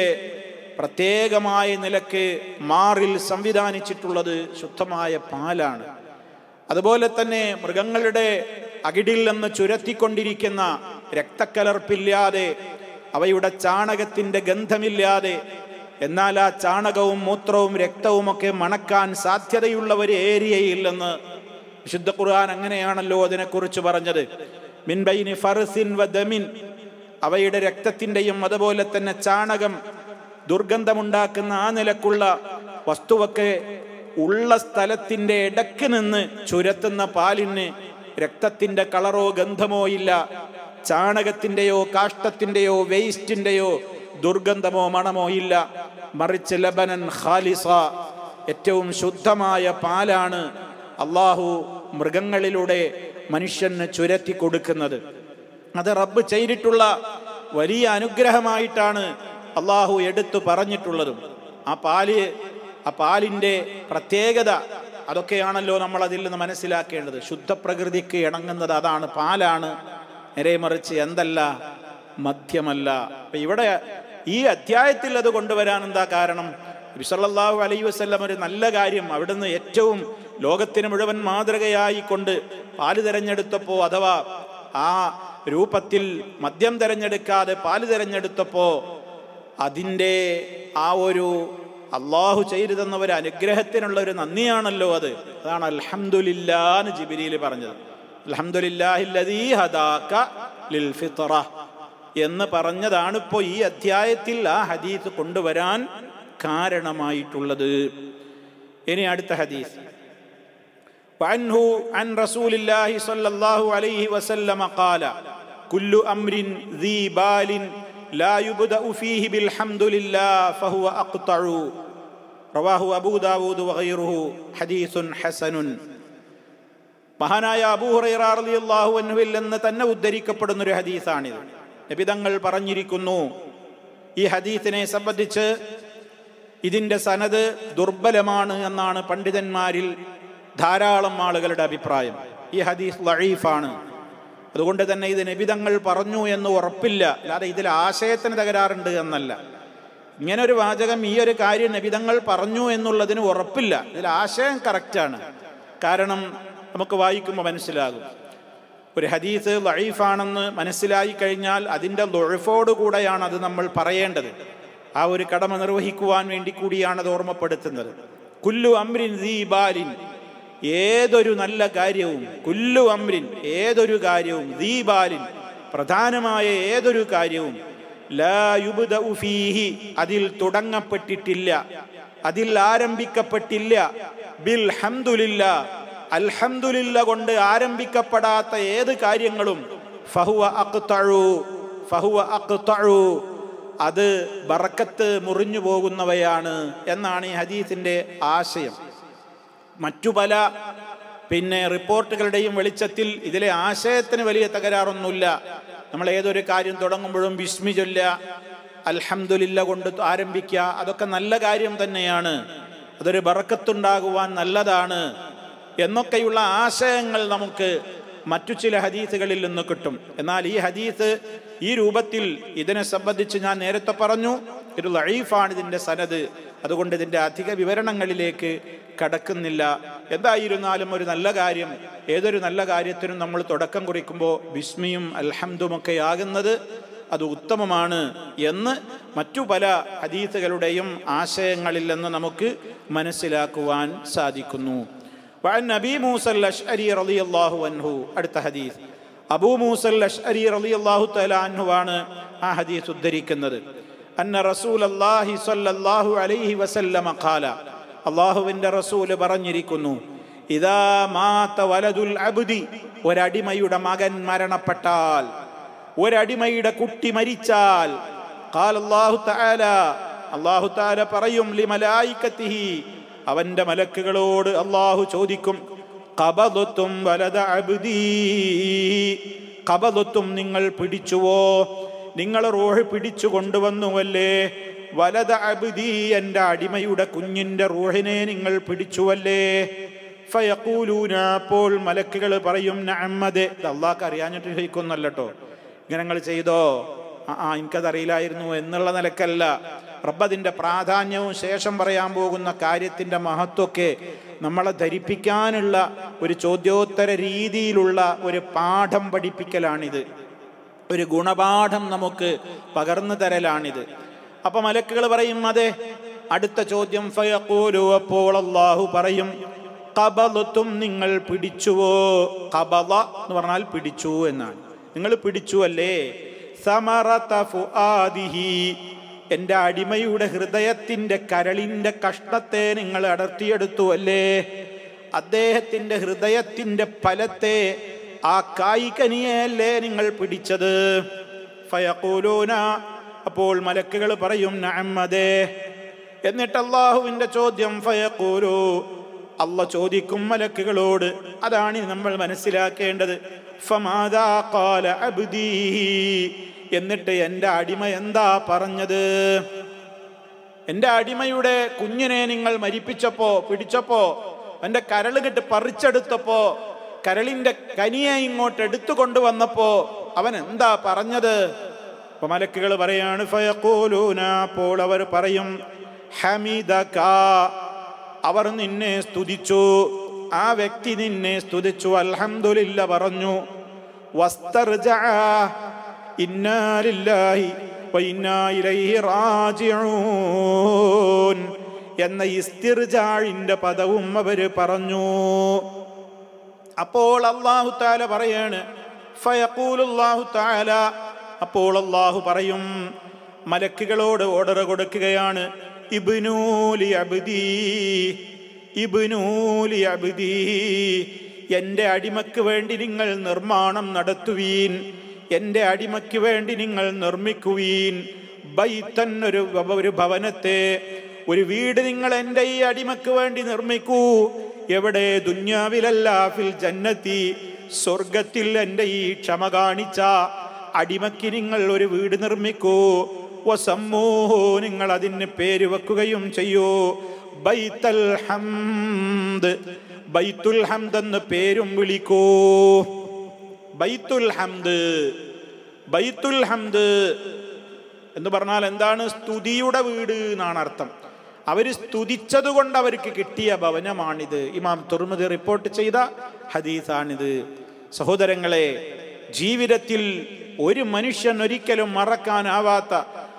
പ്രത്യേകമായ നിലക്ക് മാറിൽ സംവിധാനിച്ചിട്ടുള്ളത് ശുദ്ധമായ പാലാണ് അതുപോലെ തന്നെ മൃഗങ്ങളുടെ അകിടിൽ നിന്ന് ചുരത്തിക്കൊണ്ടിരിക്കുന്ന രക്തക്കലർപ്പില്ലാതെ അവയുടെ ചാണകത്തിന്റെ ഗന്ധമില്ലാതെ എന്നാൽ ആ ചാണകവും മൂത്രവും രക്തവും ഒക്കെ മണക്കാൻ സാധ്യതയുള്ള ഒരു ഏരിയയില്ലെന്ന് വിശുദ്ധ ഖുർആൻ അങ്ങനെയാണല്ലോ അതിനെക്കുറിച്ച് പറഞ്ഞത് മിൻബൈനി ഫർസിൻ വദമിൻ അവയുടെ രക്തത്തിന്റെയും അതുപോലെ തന്നെ ചാണകം ദുർഗന്ധമുണ്ടാക്കുന്ന ആ നിലക്കുള്ള വസ്തുവൊക്കെ ഉള്ള സ്ഥലത്തിന്റെ ഇടക്ക് നിന്ന് ചുരത്തുന്ന പാലിന് രക്തത്തിന്റെ കളറോ ഗന്ധമോ ഇല്ല ചാണകത്തിന്റെയോ കാഷ്ടത്തിന്റെയോ വേസ്റ്റിന്റെയോ ദുർഗന്ധമോ മണമോ ഇല്ല മറിച്ച് ലബനൻ ഖാലിസ ഏറ്റവും ശുദ്ധമായ പാലാണ് അള്ളാഹു മൃഗങ്ങളിലൂടെ മനുഷ്യന് ചുരത്തി കൊടുക്കുന്നത് അത് റബ്ബ് ചെയ്തിട്ടുള്ള വലിയ അനുഗ്രഹമായിട്ടാണ് അള്ളാഹു എടുത്തു പറഞ്ഞിട്ടുള്ളതും ആ പാല് ആ പാലിൻ്റെ പ്രത്യേകത അതൊക്കെയാണല്ലോ നമ്മൾ അതിൽ നിന്ന് മനസ്സിലാക്കേണ്ടത് ശുദ്ധ പ്രകൃതിക്ക് ഇണങ്ങുന്നത് അതാണ് പാലാണ് നേരെ മറിച്ച് എന്തല്ല മദ്യമല്ല അപ്പൊ ഇവിടെ ഈ അധ്യായത്തിൽ അത് കൊണ്ടുവരാൻ എന്താ കാരണം വിസല്ലാഹു അലൈ വസ്ല്ലം ഒരു നല്ല കാര്യം അവിടുന്ന് ഏറ്റവും ലോകത്തിന് മുഴുവൻ മാതൃകയായി കൊണ്ട് പാല് തെരഞ്ഞെടുത്തപ്പോ അഥവാ ആ രൂപത്തിൽ മദ്യം തെരഞ്ഞെടുക്കാതെ പാല് തെരഞ്ഞെടുത്തപ്പോ അതിൻ്റെ ആ ഒരു അള്ളാഹു ചെയ്തു തന്ന ഒരു അനുഗ്രഹത്തിനുള്ള ഒരു നന്ദിയാണല്ലോ അത് അതാണ് അൽഹംദുലില്ലാന്ന് ജിബിരിയിൽ പറഞ്ഞത് അൽഹംദുലില്ലാഹില്ലദീ ഹദാക ലിൽ ഫിത്ര എന്ന് പറഞ്ഞതാണ് ഇപ്പോൾ ഈ അധ്യായത്തിൽ ആ ഹദീസ് കൊണ്ടുവരാൻ കാരണമായിട്ടുള്ളത് ഇനി അടുത്ത ഹദീസ് وعنه عن رسول الله صلى الله عليه وسلم قال كل أمر ذي بال لا يبدأ فيه بالحمد لله فهو أقطع رواه أبو داود وغيره حديث حسن മഹാനായ അബൂഹുറൈറാറിയാഹു അൻഹുവിൽ നിന്ന് തന്നെ ഉദ്ധരിക്കപ്പെടുന്ന ഒരു ഹദീസാണിത് നബിതങ്ങൾ പറഞ്ഞിരിക്കുന്നു ഈ ഹദീസിനെ സംബന്ധിച്ച് ഇതിൻ്റെ സനത് ദുർബലമാണ് എന്നാണ് പണ്ഡിതന്മാരിൽ ധാരാളം ആളുകളുടെ അഭിപ്രായം ഈ ഹദീസ് ലഴീഫാണ് അതുകൊണ്ട് തന്നെ ഇത് നബിതങ്ങൾ പറഞ്ഞു എന്ന് ഉറപ്പില്ല അല്ലാതെ ഇതിൽ ആശയത്തിന് തകരാറുണ്ട് എന്നല്ല ഇങ്ങനെ ഒരു വാചകം ഈ ഒരു കാര്യം നബിതങ്ങൾ പറഞ്ഞു എന്നുള്ളതിന് ഉറപ്പില്ല ഇതിൽ ആശയം കറക്റ്റാണ് കാരണം നമുക്ക് വായിക്കുമ്പോൾ മനസ്സിലാകും ഒരു ഹദീസ് ലൈഫാണെന്ന് മനസ്സിലായി കഴിഞ്ഞാൽ അതിൻ്റെ ലൊഴുഫോട് കൂടെയാണ് അത് നമ്മൾ പറയേണ്ടത് ആ ഒരു കടമ നിർവഹിക്കുവാൻ വേണ്ടി കൂടിയാണ് അത് ഓർമ്മപ്പെടുത്തുന്നത് കുല്ലു അമ്രിൻ ദീബാലിൻ ഏതൊരു നല്ല കാര്യവും കുല്ലു അമ്രിൻ ഏതൊരു കാര്യവും ദീബാലിൻ പ്രധാനമായ ഏതൊരു കാര്യവും ലാ യുബ്ദഉ ഫീഹി അതിൽ തുടങ്ങപ്പെട്ടിട്ടില്ല അതിൽ ആരംഭിക്കപ്പെട്ടില്ല ബിൽ ഹംദുലില്ല അൽഹംദുലില്ല കൊണ്ട് ആരംഭിക്കപ്പെടാത്ത ഏത് കാര്യങ്ങളും ഫഹുവ അഖ്തഉ ഫഹുവ അഖ്തഉ അത് ബറക്കത്ത് മുറിഞ്ഞു പോകുന്നവയാണ് എന്നാണ് ഈ ഹദീസിന്റെ ആശയം മറ്റു പല പിന്നെ റിപ്പോർട്ടുകളുടെയും വെളിച്ചത്തിൽ ഇതിലെ ആശയത്തിന് വലിയ തകരാറൊന്നുമില്ല നമ്മൾ ഏതൊരു കാര്യം തുടങ്ങുമ്പോഴും വിസ്മി ചൊല്ല അൽഹംദുലില്ല കൊണ്ട് ആരംഭിക്കുക അതൊക്കെ നല്ല കാര്യം തന്നെയാണ് അതൊരു ബറക്കത്തുണ്ടാകുവാൻ നല്ലതാണ് എന്നൊക്കെയുള്ള ആശയങ്ങൾ നമുക്ക് മറ്റു ചില ഹദീസുകളിൽ നിന്ന് കിട്ടും എന്നാൽ ഈ ഹദീസ് ഈ രൂപത്തിൽ ഇതിനെ സംബന്ധിച്ച് ഞാൻ നേരത്തെ പറഞ്ഞു ഒരു ലഴീഫാണ് ഇതിൻ്റെ സനത് അതുകൊണ്ട് ഇതിൻ്റെ അധിക വിവരണങ്ങളിലേക്ക് കടക്കുന്നില്ല എന്തായിരുന്നാലും ഒരു നല്ല കാര്യം ഏതൊരു നല്ല കാര്യത്തിനും നമ്മൾ തുടക്കം കുറിക്കുമ്പോൾ ബിസ്മിയും അൽഹംദുമൊക്കെ ആകുന്നത് അത് ഉത്തമമാണ് എന്ന് മറ്റു പല ഹദീസുകളുടെയും ആശയങ്ങളിൽ നിന്ന് നമുക്ക് മനസ്സിലാക്കുവാൻ സാധിക്കുന്നു وعن أبي موسى الأشعري رضي الله عنه അടുത്ത ഹദീസ് അബൂ മൂസൽ അഷ്അരി റളിയല്ലാഹു തആല അൻഹു ആണ് ആ ഹദീസ് ഉദ്ധരിക്കുന്നത് അന്ന റസൂലല്ലാഹി സ്വല്ലല്ലാഹു അലൈഹി വസല്ലമ ഖാല അള്ളാഹുവിൻ്റെ റസൂല് പറഞ്ഞിരിക്കുന്നു ഇതാ മാത്ത വലതുൽ അബ്ദി ഒരടിമയുടെ മകൻ മരണപ്പെട്ടാൽ ഒരടിമയുടെ കുട്ടി മരിച്ചാൽ ഖാല അല്ലാഹു തആല അല്ലാഹു തആല പറയും ലിമലായിക്കത്തിഹി അവന്റെ മലക്കുകളോട് അള്ളാഹു ചോദിക്കും കബലത്തും വലത അബുദീ കബലത്തും നിങ്ങൾ പിടിച്ചുവോ നിങ്ങൾ റോഹ് പിടിച്ചു കൊണ്ടുവന്നുവല്ലേ വലത അബുദീ എൻ്റെ അടിമയുടെ കുഞ്ഞിൻ്റെ റൂഹിനെ നിങ്ങൾ പിടിച്ചുവല്ലേ ഫയക്കൂലൂന അപ്പോൾ മലക്കുകൾ പറയും നഅമ്മദ് ഇത് അള്ളാഹ്ക്ക് അറിയാഞ്ഞിട്ട് ചോദിക്കുന്നല്ലോ ഇങ്ങനെ നിങ്ങൾ ചെയ്തോ ആ ആ എനിക്കതറിയില്ലായിരുന്നു എന്നുള്ള നിലക്കല്ല റബ്ബതിൻ്റെ പ്രാധാന്യവും ശേഷം പറയാൻ പോകുന്ന കാര്യത്തിൻ്റെ മഹത്വമൊക്കെ നമ്മളെ ധരിപ്പിക്കാനുള്ള ഒരു ചോദ്യോത്തര രീതിയിലുള്ള ഒരു പാഠം പഠിപ്പിക്കലാണിത് ഒരു ഗുണപാഠം നമുക്ക് പകർന്നു തരലാണിത് അപ്പൊ മലക്കുകൾ പറയും അതെ അടുത്ത ചോദ്യം ഫയഖൂലു അപ്പോൾ അള്ളാഹു പറയും കബലത്തും നിങ്ങൾ പിടിച്ചുവോ കബല എന്ന് പറഞ്ഞാൽ പിടിച്ചു എന്നാണ് നിങ്ങൾ പിടിച്ചു അല്ലേ സമറത ഫുആദിഹി എൻ്റെ അടിമയുടെ ഹൃദയത്തിൻ്റെ കരളിൻ്റെ കഷ്ണത്തെ നിങ്ങൾ അടർത്തിയെടുത്തു അല്ലേ അദ്ദേഹത്തിൻ്റെ ഹൃദയത്തിൻ്റെ ഫലത്തെ ആ കായികനിയല്ലേ നിങ്ങൾ പിടിച്ചത് ഫയഖൂലൂന അപ്പോൾ മലക്കുകൾ പറയും നഅമ്മദേ എന്നിട്ട് അള്ളാഹുവിൻ്റെ ചോദ്യം ഫയഖൂലു അല്ല ചോദിക്കും മലക്കുകളോട് അതാണ് നമ്മൾ മനസ്സിലാക്കേണ്ടത് ഫമാദാ ഖാല അബ്ദീ എന്നിട്ട് എൻ്റെ അടിമ എന്താ പറഞ്ഞത് എൻ്റെ അടിമയുടെ കുഞ്ഞിനെ നിങ്ങൾ മരിപ്പിച്ചപ്പോ പിടിച്ചപ്പോ എൻ്റെ കരൾ കെട്ട് പറിച്ചെടുത്തപ്പോ കരളിന്റെ കനിയെ ഇങ്ങോട്ട് എടുത്തു കൊണ്ടുവന്നപ്പോ അവൻ എന്താ പറഞ്ഞത് അപ്പൊ മലക്കുകൾ പറയാണ് ഫയഖൂലൂന അപ്പോൾ അവർ പറയും ഹമീദക അവർ നിന്നെ സ്തുതിച്ചു ആ വ്യക്തി നിന്നെ സ്തുതിച്ചു അൽഹംദുലില്ല പറഞ്ഞു വസ്തർജഅ ഇന്നാ ലില്ലാഹി വഇന്നാ ഇലൈഹി റാജിഊൻ എന്ന ഇസ്തിർജാഴിന്റെ പദവും അവര് പറഞ്ഞു അപ്പോൾ അള്ളാഹു താല പറയാണ് ഫയഖൂലുല്ലാഹു താല അപ്പോൾ അള്ളാഹു പറയും മലക്കുകളോട് ഓർഡർ കൊടുക്കുകയാണ് ഇബ്നൂലി അബ്ദീ ഇബ്നൂലി അബ്ദീ എൻ്റെ അടിമയ്ക്ക് വേണ്ടി നിങ്ങൾ നിർമ്മാണം നടത്തുവീൻ എൻ്റെ അടിമയ്ക്ക് വേണ്ടി നിങ്ങൾ നിർമ്മിക്കുവീൻ ബൈത്തൻ ഒരു ഭവ- ഒരു ഭവനത്തെ ഒരു വീട് നിങ്ങൾ എൻ്റെ ഈ അടിമയ്ക്ക് വേണ്ടി നിർമ്മിക്കൂ എവിടെ ദുന്യാവിലല്ല ഫിൽ ജന്നത്തി സ്വർഗത്തിൽ എൻ്റെ ഈ ക്ഷമ കാണിച്ച അടിമയ്ക്ക് നിങ്ങൾ ഒരു വീട് നിർമ്മിക്കൂ വസമ്മൂ നിങ്ങൾ അതിന് പേര് വെക്കുകയും ചെയ്യൂ ബൈത്തൽ ഹംദ് ബൈത്തുൽ ഹംദ് എന്ന് പേരും വിളിക്കൂ ബൈത്തുൽ ഹംദ് ബൈത്തുൽ ഹംദ് എന്ന് പറഞ്ഞാൽ എന്താണ് സ്തുതിയുടെ വീട് എന്നാണ് അർത്ഥം അവർ സ്തുതിച്ചത് കൊണ്ട് അവർക്ക് കിട്ടിയ ഭവനമാണിത് ഇമാം തുർമുദ് റിപ്പോർട്ട് ചെയ്ത ഹദീസാണിത് സഹോദരങ്ങളെ ജീവിതത്തിൽ ഒരു മനുഷ്യൻ ഒരിക്കലും മറക്കാനാവാത്ത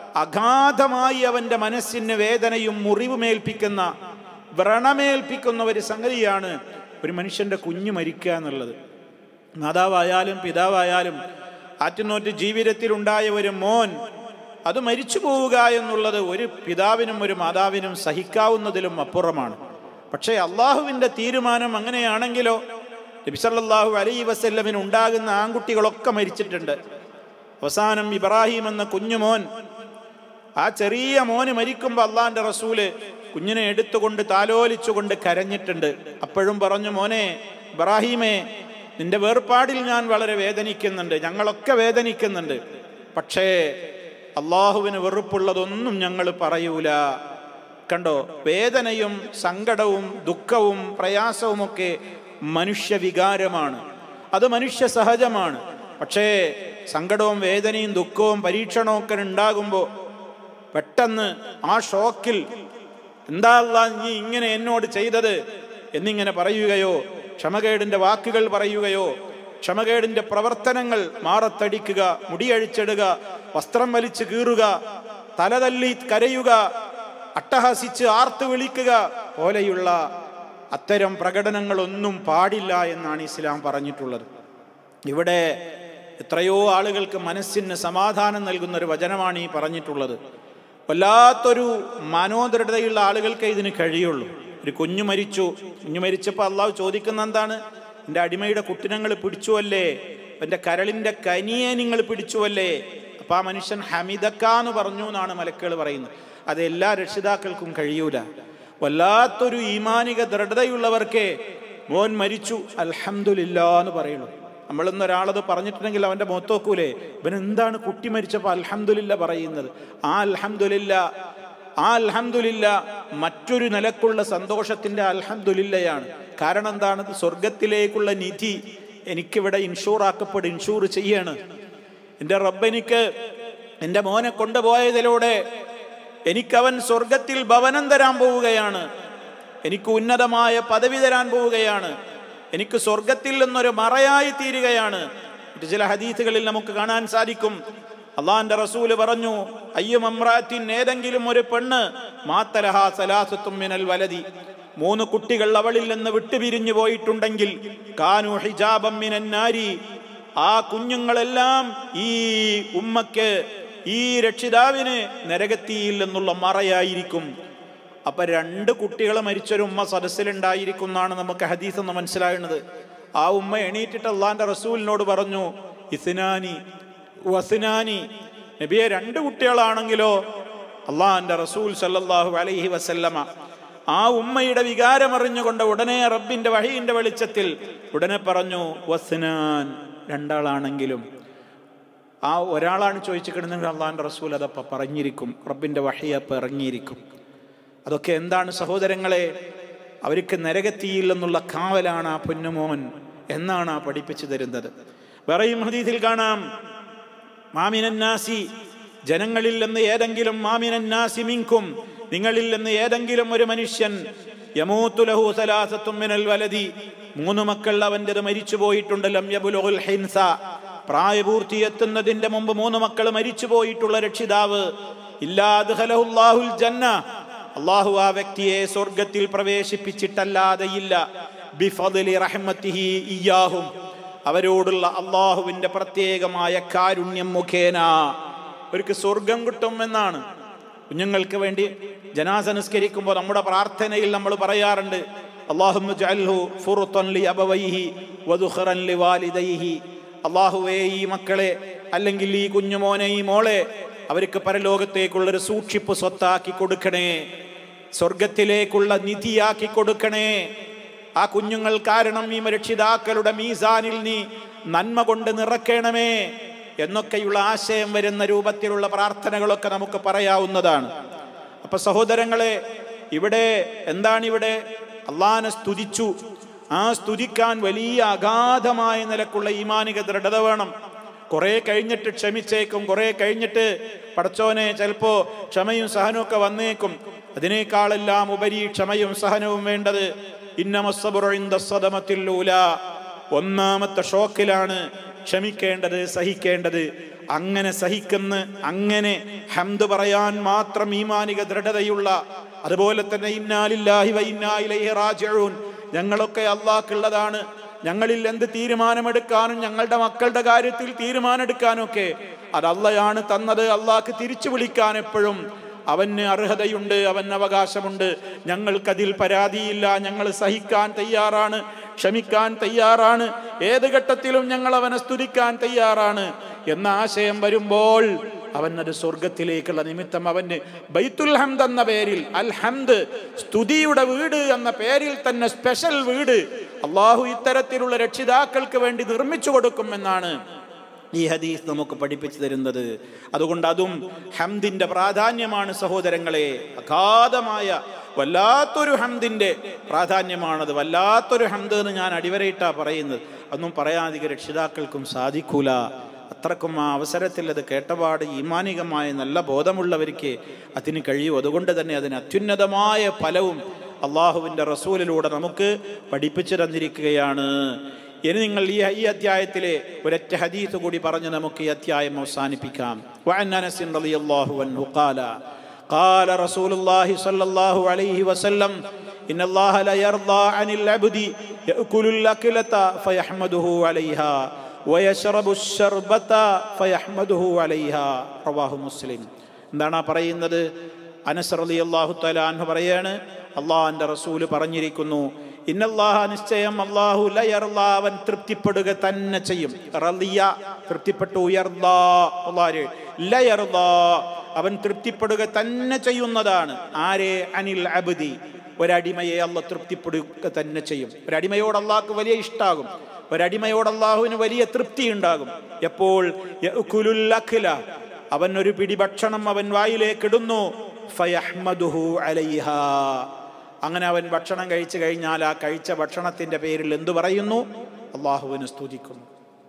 അഗാധമായി അവന്റെ മനസ്സിന് വേദനയും മുറിവുമേൽപ്പിക്കുന്ന വ്രണമേൽപ്പിക്കുന്ന ഒരു സംഗതിയാണ് ഒരു മനുഷ്യന്റെ കുഞ്ഞു മരിക്കുക എന്നുള്ളത് മാതാവായാലും പിതാവായാലും ആറ്റുനോറ്റ് ജീവിതത്തിൽ ഉണ്ടായ ഒരു മോൻ അത് മരിച്ചു പോവുക എന്നുള്ളത് ഒരു പിതാവിനും ഒരു മാതാവിനും സഹിക്കാവുന്നതിലും അപ്പുറമാണ് പക്ഷേ അള്ളാഹുവിൻ്റെ തീരുമാനം അങ്ങനെയാണെങ്കിലോ നബിസല്ലാഹു അലൈ വസല്ലമിന് ഉണ്ടാകുന്ന ആൺകുട്ടികളൊക്കെ മരിച്ചിട്ടുണ്ട് അവസാനം ഇബ്രാഹിം എന്ന കുഞ്ഞുമോൻ ആ ചെറിയ മോന് മരിക്കുമ്പോൾ അള്ളാന്റെ റസൂല് കുഞ്ഞിനെ എടുത്തുകൊണ്ട് താലോലിച്ചുകൊണ്ട് കരഞ്ഞിട്ടുണ്ട് അപ്പോഴും പറഞ്ഞു മോനെ ഇബ്രാഹീമേ നിന്റെ വേർപാടിൽ ഞാൻ വളരെ വേദനിക്കുന്നുണ്ട് ഞങ്ങളൊക്കെ വേദനിക്കുന്നുണ്ട് പക്ഷേ അള്ളാഹുവിന് വെറുപ്പുള്ളതൊന്നും ഞങ്ങൾ പറയൂല കണ്ടോ വേദനയും സങ്കടവും ദുഃഖവും പ്രയാസവുമൊക്കെ മനുഷ്യ വികാരമാണ് അത് മനുഷ്യ സഹജമാണ് പക്ഷേ സങ്കടവും വേദനയും ദുഃഖവും പരീക്ഷണവും ഒക്കെ ഉണ്ടാകുമ്പോൾ പെട്ടെന്ന് ആ ഷോക്കിൽ എന്താ അല്ലാ നീ ഇങ്ങനെ എന്നോട് ചെയ്തത് എന്നിങ്ങനെ പറയുകയോ ക്ഷമകേടിന്റെ വാക്കുകൾ പറയുകയോ ക്ഷമകേടിന്റെ പ്രവർത്തനങ്ങൾ മാറത്തടിക്കുക മുടിയഴിച്ചിടുക വസ്ത്രം വലിച്ചു കീറുക തലതല്ലി കരയുക അട്ടഹസിച്ച് ആർത്തു വിളിക്കുക പോലെയുള്ള അത്തരം പ്രകടനങ്ങളൊന്നും പാടില്ല എന്നാണ് ഇസ്ലാം പറഞ്ഞിട്ടുള്ളത് ഇവിടെ എത്രയോ ആളുകൾക്ക് മനസ്സിന് സമാധാനം നൽകുന്ന ഒരു വചനമാണ് ഈ പറഞ്ഞിട്ടുള്ളത് വല്ലാത്തൊരു മനോദൃഢതയുള്ള ആളുകൾക്ക് ഇതിന് കഴിയുള്ളൂ ഒരു കുഞ്ഞു മരിച്ചു കുഞ്ഞു മരിച്ചപ്പോൾ അള്ളാഹു ചോദിക്കുന്ന എന്താണ് എൻ്റെ അടിമയുടെ കുട്ടിനങ്ങൾ പിടിച്ചുവല്ലേ എൻ്റെ കരളിൻ്റെ കനിയെ നിങ്ങൾ പിടിച്ചുവല്ലേ അപ്പം ആ മനുഷ്യൻ ഹമിദക്ക എന്ന് പറഞ്ഞു എന്നാണ് മലക്കുകൾ പറയുന്നത് അത് എല്ലാ രക്ഷിതാക്കൾക്കും കഴിയൂല വല്ലാത്തൊരു ഈമാനിക ദൃഢതയുള്ളവർക്കേ മോൻ മരിച്ചു അൽഹംദുലില്ല എന്ന് പറയുള്ളൂ നമ്മളിന്ന് ഒരാളത് പറഞ്ഞിട്ടുണ്ടെങ്കിൽ അവൻ്റെ മുഖത്ത് നോക്കൂലേ ഇവൻ എന്താണ് കുട്ടി മരിച്ചപ്പോൾ അൽഹംദുലില്ല പറയുന്നത് ആ അൽഹംദുലില്ല ആ അൽഹംദുലില്ല മറ്റൊരു നിലക്കുള്ള സന്തോഷത്തിന്റെ അൽഹംദുലില്ലയാണ് കാരണം എന്താണ് സ്വർഗത്തിലേക്കുള്ള നിധി എനിക്കിവിടെ ഇൻഷൂർ ആക്കപ്പെടും ഇൻഷൂർ ചെയ്യാണ് എൻ്റെ റബ്ബെനിക്ക് എൻ്റെ മോനെ കൊണ്ടുപോയതിലൂടെ എനിക്കവൻ സ്വർഗത്തിൽ ഭവനം തരാൻ പോവുകയാണ് എനിക്ക് ഉന്നതമായ പദവി തരാൻ പോവുകയാണ് എനിക്ക് സ്വർഗത്തിൽ നിന്നൊരു മറയായി തീരുകയാണ് ഇത് ചില ഹദീസുകളിൽ നമുക്ക് കാണാൻ സാധിക്കും അള്ളാന്റെ റസൂല് പറഞ്ഞു അയ്യും അമ്രാറ്റിൻ ഏതെങ്കിലും ഒരു പെണ്ണ് മാത്തലഹ സലാസത്തും മിനൽ വലതി മൂന്ന് കുട്ടികൾ അവളിൽ നിന്ന് വിട്ടുപിരിഞ്ഞു പോയിട്ടുണ്ടെങ്കിൽ കാനു ഹിജാബം മിനൻ നാരി ആ കുഞ്ഞുങ്ങളെല്ലാം ഈ ഉമ്മക്ക് ഈ രക്ഷിതാവിന് നരകത്തിയിൽ നിന്നുള്ള മറയായിരിക്കും അപ്പൊ രണ്ട് കുട്ടികൾ മരിച്ചൊരു ഉമ്മ സദസ്സിലുണ്ടായിരിക്കും എന്നാണ് നമുക്ക് ഹദീസ് എന്ന് മനസ്സിലാകുന്നത് ആ ഉമ്മ എണീറ്റിട്ട് അള്ളാന്റെ റസൂലിനോട് പറഞ്ഞു ഇസ്നാനി വസിനാനി നബിയെ രണ്ട് കുട്ടികളാണെങ്കിലോ അള്ളാന്റെ റസൂൽ സല്ലല്ലാഹു അലൈഹി വസല്ലമ ആ ഉമ്മയുടെ വികാരമറിഞ്ഞുകൊണ്ട് ഉടനെ റബ്ബിന്റെ വഹീന്റെ വെളിച്ചത്തിൽ ഉടനെ പറഞ്ഞു വസ്നാൻ രണ്ടാളാണെങ്കിലും ആ ഒരാളാണ് ചോദിച്ചു കിടന്നെങ്കിൽ അള്ളാന്റെ റസൂൽ അതപ്പ പറഞ്ഞിരിക്കും റബ്ബിന്റെ വഹിയപ്പ ഇറങ്ങിയിരിക്കും അതൊക്കെ എന്താണ് സഹോദരങ്ങളെ അവർക്ക് നരകത്തിയിൽ നിന്നുള്ള കാവലാണ് ആ പൊന്നുമോൻ എന്നാണ് ആ പഠിപ്പിച്ചു തരുന്നത് വേറെയും ഹദീസിൽ കാണാം മാമിനന്നാസി ജനങ്ങളിൽ നിന്ന് ഏതെങ്കിലും മാമിനന്നാസി മിങ്കും നിങ്ങളിൽ നിന്ന് ഏതെങ്കിലും ഒരു മനുഷ്യൻ യമൂത്തുലഹു സലാസത്തും മിനൽ വലതി മൂന്ന് മക്കൾ അവൻ്റെത് മരിച്ചു പോയിട്ടുണ്ട് ലം യബുലുൽ ഹിൻസ പ്രായപൂർത്തി എത്തുന്നതിന്റെ മുമ്പ് മൂന്ന് മക്കൾ മരിച്ചു പോയിട്ടുള്ള രക്ഷിതാവ് ഇല്ലാഹുൽ ജന്ന അള്ളാഹു ആ വ്യക്തിയെ സ്വർഗത്തിൽ പ്രവേശിപ്പിച്ചിട്ടല്ലാതെ ഇല്ല ബിഫദലി റഹ്മത്തിഹി ഇയാഹും അവരോടുള്ള അള്ളാഹുവിന്റെ പ്രത്യേകമായ കാരുണ്യം മുഖേന അവർക്ക് സ്വർഗം കിട്ടും എന്നാണ് കുഞ്ഞുങ്ങൾക്ക് വേണ്ടി ജനാസ നിസ്കരിക്കുമ്പോൾ നമ്മുടെ പ്രാർത്ഥനയിൽ നമ്മൾ പറയാറുണ്ട് അള്ളാഹുവേ ഈ മക്കളെ അല്ലെങ്കിൽ ഈ കുഞ്ഞുമോനെ ഈ മോളെ അവർക്ക് പരലോകത്തേക്കുള്ളൊരു സൂക്ഷിപ്പ് സ്വത്താക്കി കൊടുക്കണേ സ്വർഗത്തിലേക്കുള്ള നിധിയാക്കി കൊടുക്കണേ ആ കുഞ്ഞുങ്ങൾ കാരണം ഈ രക്ഷിതാക്കളുടെ മീസാനിൽ നീ നന്മ കൊണ്ട് നിറക്കണമേ എന്നൊക്കെയുള്ള ആശയം വരുന്ന രൂപത്തിലുള്ള പ്രാർത്ഥനകളൊക്കെ നമുക്ക് പറയാവുന്നതാണ് അപ്പൊ സഹോദരങ്ങളെ ഇവിടെ എന്താണ് ഇവിടെ അള്ളാനെ സ്തുതിച്ചു ആ സ്തുതിക്കാൻ വലിയ അഗാധമായ നിലക്കുള്ള ഈമാനിക ദൃഢത വേണം കുറെ കഴിഞ്ഞിട്ട് ക്ഷമിച്ചേക്കും കുറെ കഴിഞ്ഞിട്ട് പടച്ചോനെ ചിലപ്പോ ക്ഷമയും സഹനവും ഒക്കെ വന്നേക്കും അതിനേക്കാളെല്ലാം ഉപരി ക്ഷമയും സഹനവും വേണ്ടത് ഇന്നമസ്സബുറയിന്തസദമത്തില്ലൂല ഒന്നാമത്തെ ഷോക്കിലാണ് ക്ഷമിക്കേണ്ടത് സഹിക്കേണ്ടത് അങ്ങനെ സഹിക്കുന്ന അങ്ങനെ ഹംദ് പറയാൻ മാത്രം ഈമാനിക ദൃഢതയുള്ള അതുപോലെ തന്നെ ഇന്നാലില്ലാഹി വ ഇന്നാ ഇലൈഹി റാജിഊൻ ഞങ്ങളൊക്കെ അള്ളാഹ്ക്കുള്ളതാണ് ഞങ്ങളിൽ എന്ത് തീരുമാനമെടുക്കാനും ഞങ്ങളുടെ മക്കളുടെ കാര്യത്തിൽ തീരുമാനമെടുക്കാനും ഒക്കെ അത് അള്ളയാണ് തന്നത് അള്ളാഹ്ക്ക് തിരിച്ചു വിളിക്കാൻ എപ്പോഴും അവന് അർഹതയുണ്ട് അവന് അവകാശമുണ്ട് ഞങ്ങൾക്കതിൽ പരാതിയില്ല ഞങ്ങൾ സഹിക്കാൻ തയ്യാറാണ് ക്ഷമിക്കാൻ തയ്യാറാണ് ഏത് ഘട്ടത്തിലും ഞങ്ങൾ അവനെ സ്തുതിക്കാൻ തയ്യാറാണ് എന്ന ആശയം വരുമ്പോൾ അവൻ അത് സ്വർഗത്തിലേക്കുള്ള നിമിത്തം അവന് ബൈത്തുൽ ഹംദ് എന്ന പേരിൽ അൽ ഹംദ് സ്തുതിയുടെ വീട് എന്ന പേരിൽ തന്നെ സ്പെഷ്യൽ വീട് അള്ളാഹു ഇത്തരത്തിലുള്ള രക്ഷിതാക്കൾക്ക് വേണ്ടി നിർമ്മിച്ചു കൊടുക്കുമെന്നാണ് ഈ ഹദീസ് നമുക്ക് പഠിപ്പിച്ചു തരുന്നത് അതുകൊണ്ട് അതും ഹംദിന്റെ പ്രാധാന്യമാണ് സഹോദരങ്ങളെ അഗാധമായ വല്ലാത്തൊരു ഹംദിന്റെ പ്രാധാന്യമാണത് വല്ലാത്തൊരു ഹംദ് എന്ന് ഞാൻ അടിവരയിട്ടാ പറയുന്നത് അതൊന്നും പറയാധിക രക്ഷിതാക്കൾക്കും സാധിക്കൂല അത്രക്കും ആ അവസരത്തിൽ അത് കേട്ടപാട് ഈമാനികമായ നല്ല ബോധമുള്ളവർക്ക് അതിന് കഴിയും അതുകൊണ്ട് തന്നെ അതിന് അത്യുന്നതമായ ഫലവും അള്ളാഹുവിൻ്റെ റസൂലിലൂടെ നമുക്ക് പഠിപ്പിച്ചു തന്നിരിക്കുകയാണ് ഇനി നിങ്ങൾ ഈ ഈ അധ്യായത്തിലെ ഒരൊറ്റ ഹദീസ് കൂടി പറഞ്ഞ് നമുക്ക് ഈ അധ്യായം അവസാനിപ്പിക്കാം وعن أنس رضي الله عنه قال قال رسول الله صلى الله عليه وسلم إن الله لا يرضى عن العبد يأكل الأكلة فيحمده عليها ويشرب الشربة فيحمده عليها رواه مسلم എന്താണ് ആ പറയുന്നത് അനസ് റളിയല്ലാഹു തആല അൻഹു പറയാണ് അള്ളാഹിന്റെ റസൂല് പറഞ്ഞിരിക്കുന്നു ഇന്നല്ലാഹ നിശ്ചയം അള്ളാഹു ലയർലാ അവൻ തൃപ്തിപ്പെടുക തന്നെ ചെയ്യും റളിയ തൃപ്തിപ്പെട്ടു ഉയർലാ അള്ളാഹ് ലയർലാ അവൻ തൃപ്തിപ്പെടുക തന്നെ ചെയ്യുന്നതാണ് ആരെ അനിൽ അബ്ദി ഒരടിമയെ അല്ല തൃപ്തിപ്പെടുക തന്നെ ചെയ്യും ഒരടിമയോട് അള്ളാഹ്ക്ക് വലിയ ഇഷ്ടാകും ഒരടിമയോട് അള്ളാഹുവിന് വലിയ തൃപ്തി ഉണ്ടാകും എപ്പോൾ യഅ്കുലുൽ അഖ്ല അവൻ ഒരു പിടി ഭക്ഷണം അവൻ വായിലേക്ക് ഇടുന്നു ഫയഹ്മദുഹു അലൈഹാ അങ്ങനെ അവൻ ഭക്ഷണം കഴിച്ചു കഴിഞ്ഞാൽ ആ കഴിച്ച ഭക്ഷണത്തിന്റെ പേരിൽ എന്തു പറയുന്നു അള്ളാഹുവിന് സ്തുതിക്കുന്നു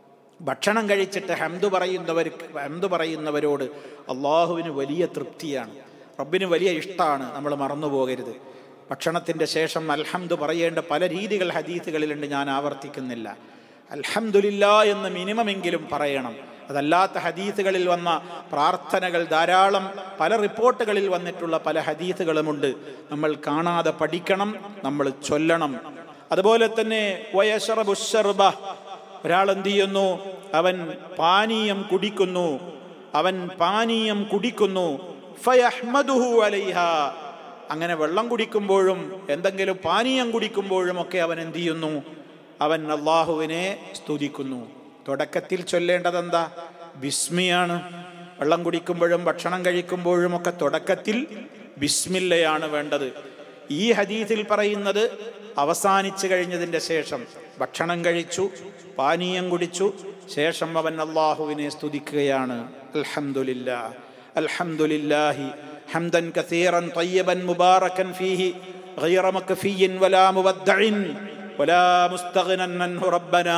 ഭക്ഷണം കഴിച്ചിട്ട് ഹംദ് പറയുന്നവർക്ക് ഹംദ് പറയുന്നവരോട് അള്ളാഹുവിന് വലിയ തൃപ്തിയാണ് റബ്ബിന് വലിയ ഇഷ്ടമാണ് നമ്മൾ മറന്നു പോകരുത് ഭക്ഷണത്തിൻ്റെ ശേഷം അൽഹംദ് പറയേണ്ട പല രീതികൾ ഹദീസുകളിലുണ്ട് ഞാൻ ആവർത്തിക്കുന്നില്ല അൽഹംദുലില്ല എന്ന് മിനിമമെങ്കിലും പറയണം അതല്ലാത്ത ഹദീസുകളിൽ വന്ന പ്രാർത്ഥനകൾ ധാരാളം പല റിപ്പോർട്ടുകളിൽ വന്നിട്ടുള്ള പല ഹദീസുകളുമുണ്ട് നമ്മൾ കാണാതെ പഠിക്കണം നമ്മൾ ചൊല്ലണം അതുപോലെ തന്നെ വയഷറബുഷർബ ഒരാൾ എന്ത് ചെയ്യുന്നു അവൻ പാനീയം കുടിക്കുന്നു അവൻ പാനീയം കുടിക്കുന്നു ഫയഹ്മദുഹു അലൈഹ അങ്ങനെ വെള്ളം കുടിക്കുമ്പോഴും എന്തെങ്കിലും പാനീയം കുടിക്കുമ്പോഴും ഒക്കെ അവൻ എന്ത് ചെയ്യുന്നു അവൻ അള്ളാഹുവിനെ സ്തുതിക്കുന്നു തുടക്കത്തിൽ ചൊല്ലേണ്ടത് എന്താ ബിസ്മിയാണ് വെള്ളം കുടിക്കുമ്പോഴും ഭക്ഷണം കഴിക്കുമ്പോഴും ഒക്കെ തുടക്കത്തിൽ ബിസ്മില്ലയാണ് വേണ്ടത് ഈ ഹദീസിൽ പറയുന്നത് അവസാനിച്ചു കഴിഞ്ഞതിൻ്റെ ശേഷം ഭക്ഷണം കഴിച്ചു പാനീയം കുടിച്ചു ശേഷം അവൻ അള്ളാഹുവിനെ സ്തുതിക്കുകയാണ് അൽഹംദുലില്ല അൽഹംദുലില്ലാഹി ഹംദൻ കസീറൻ طيبا മുബാറകൻ ഫീഹി غير مكفي ولا مبدع ولا مستغنى عنه ربنا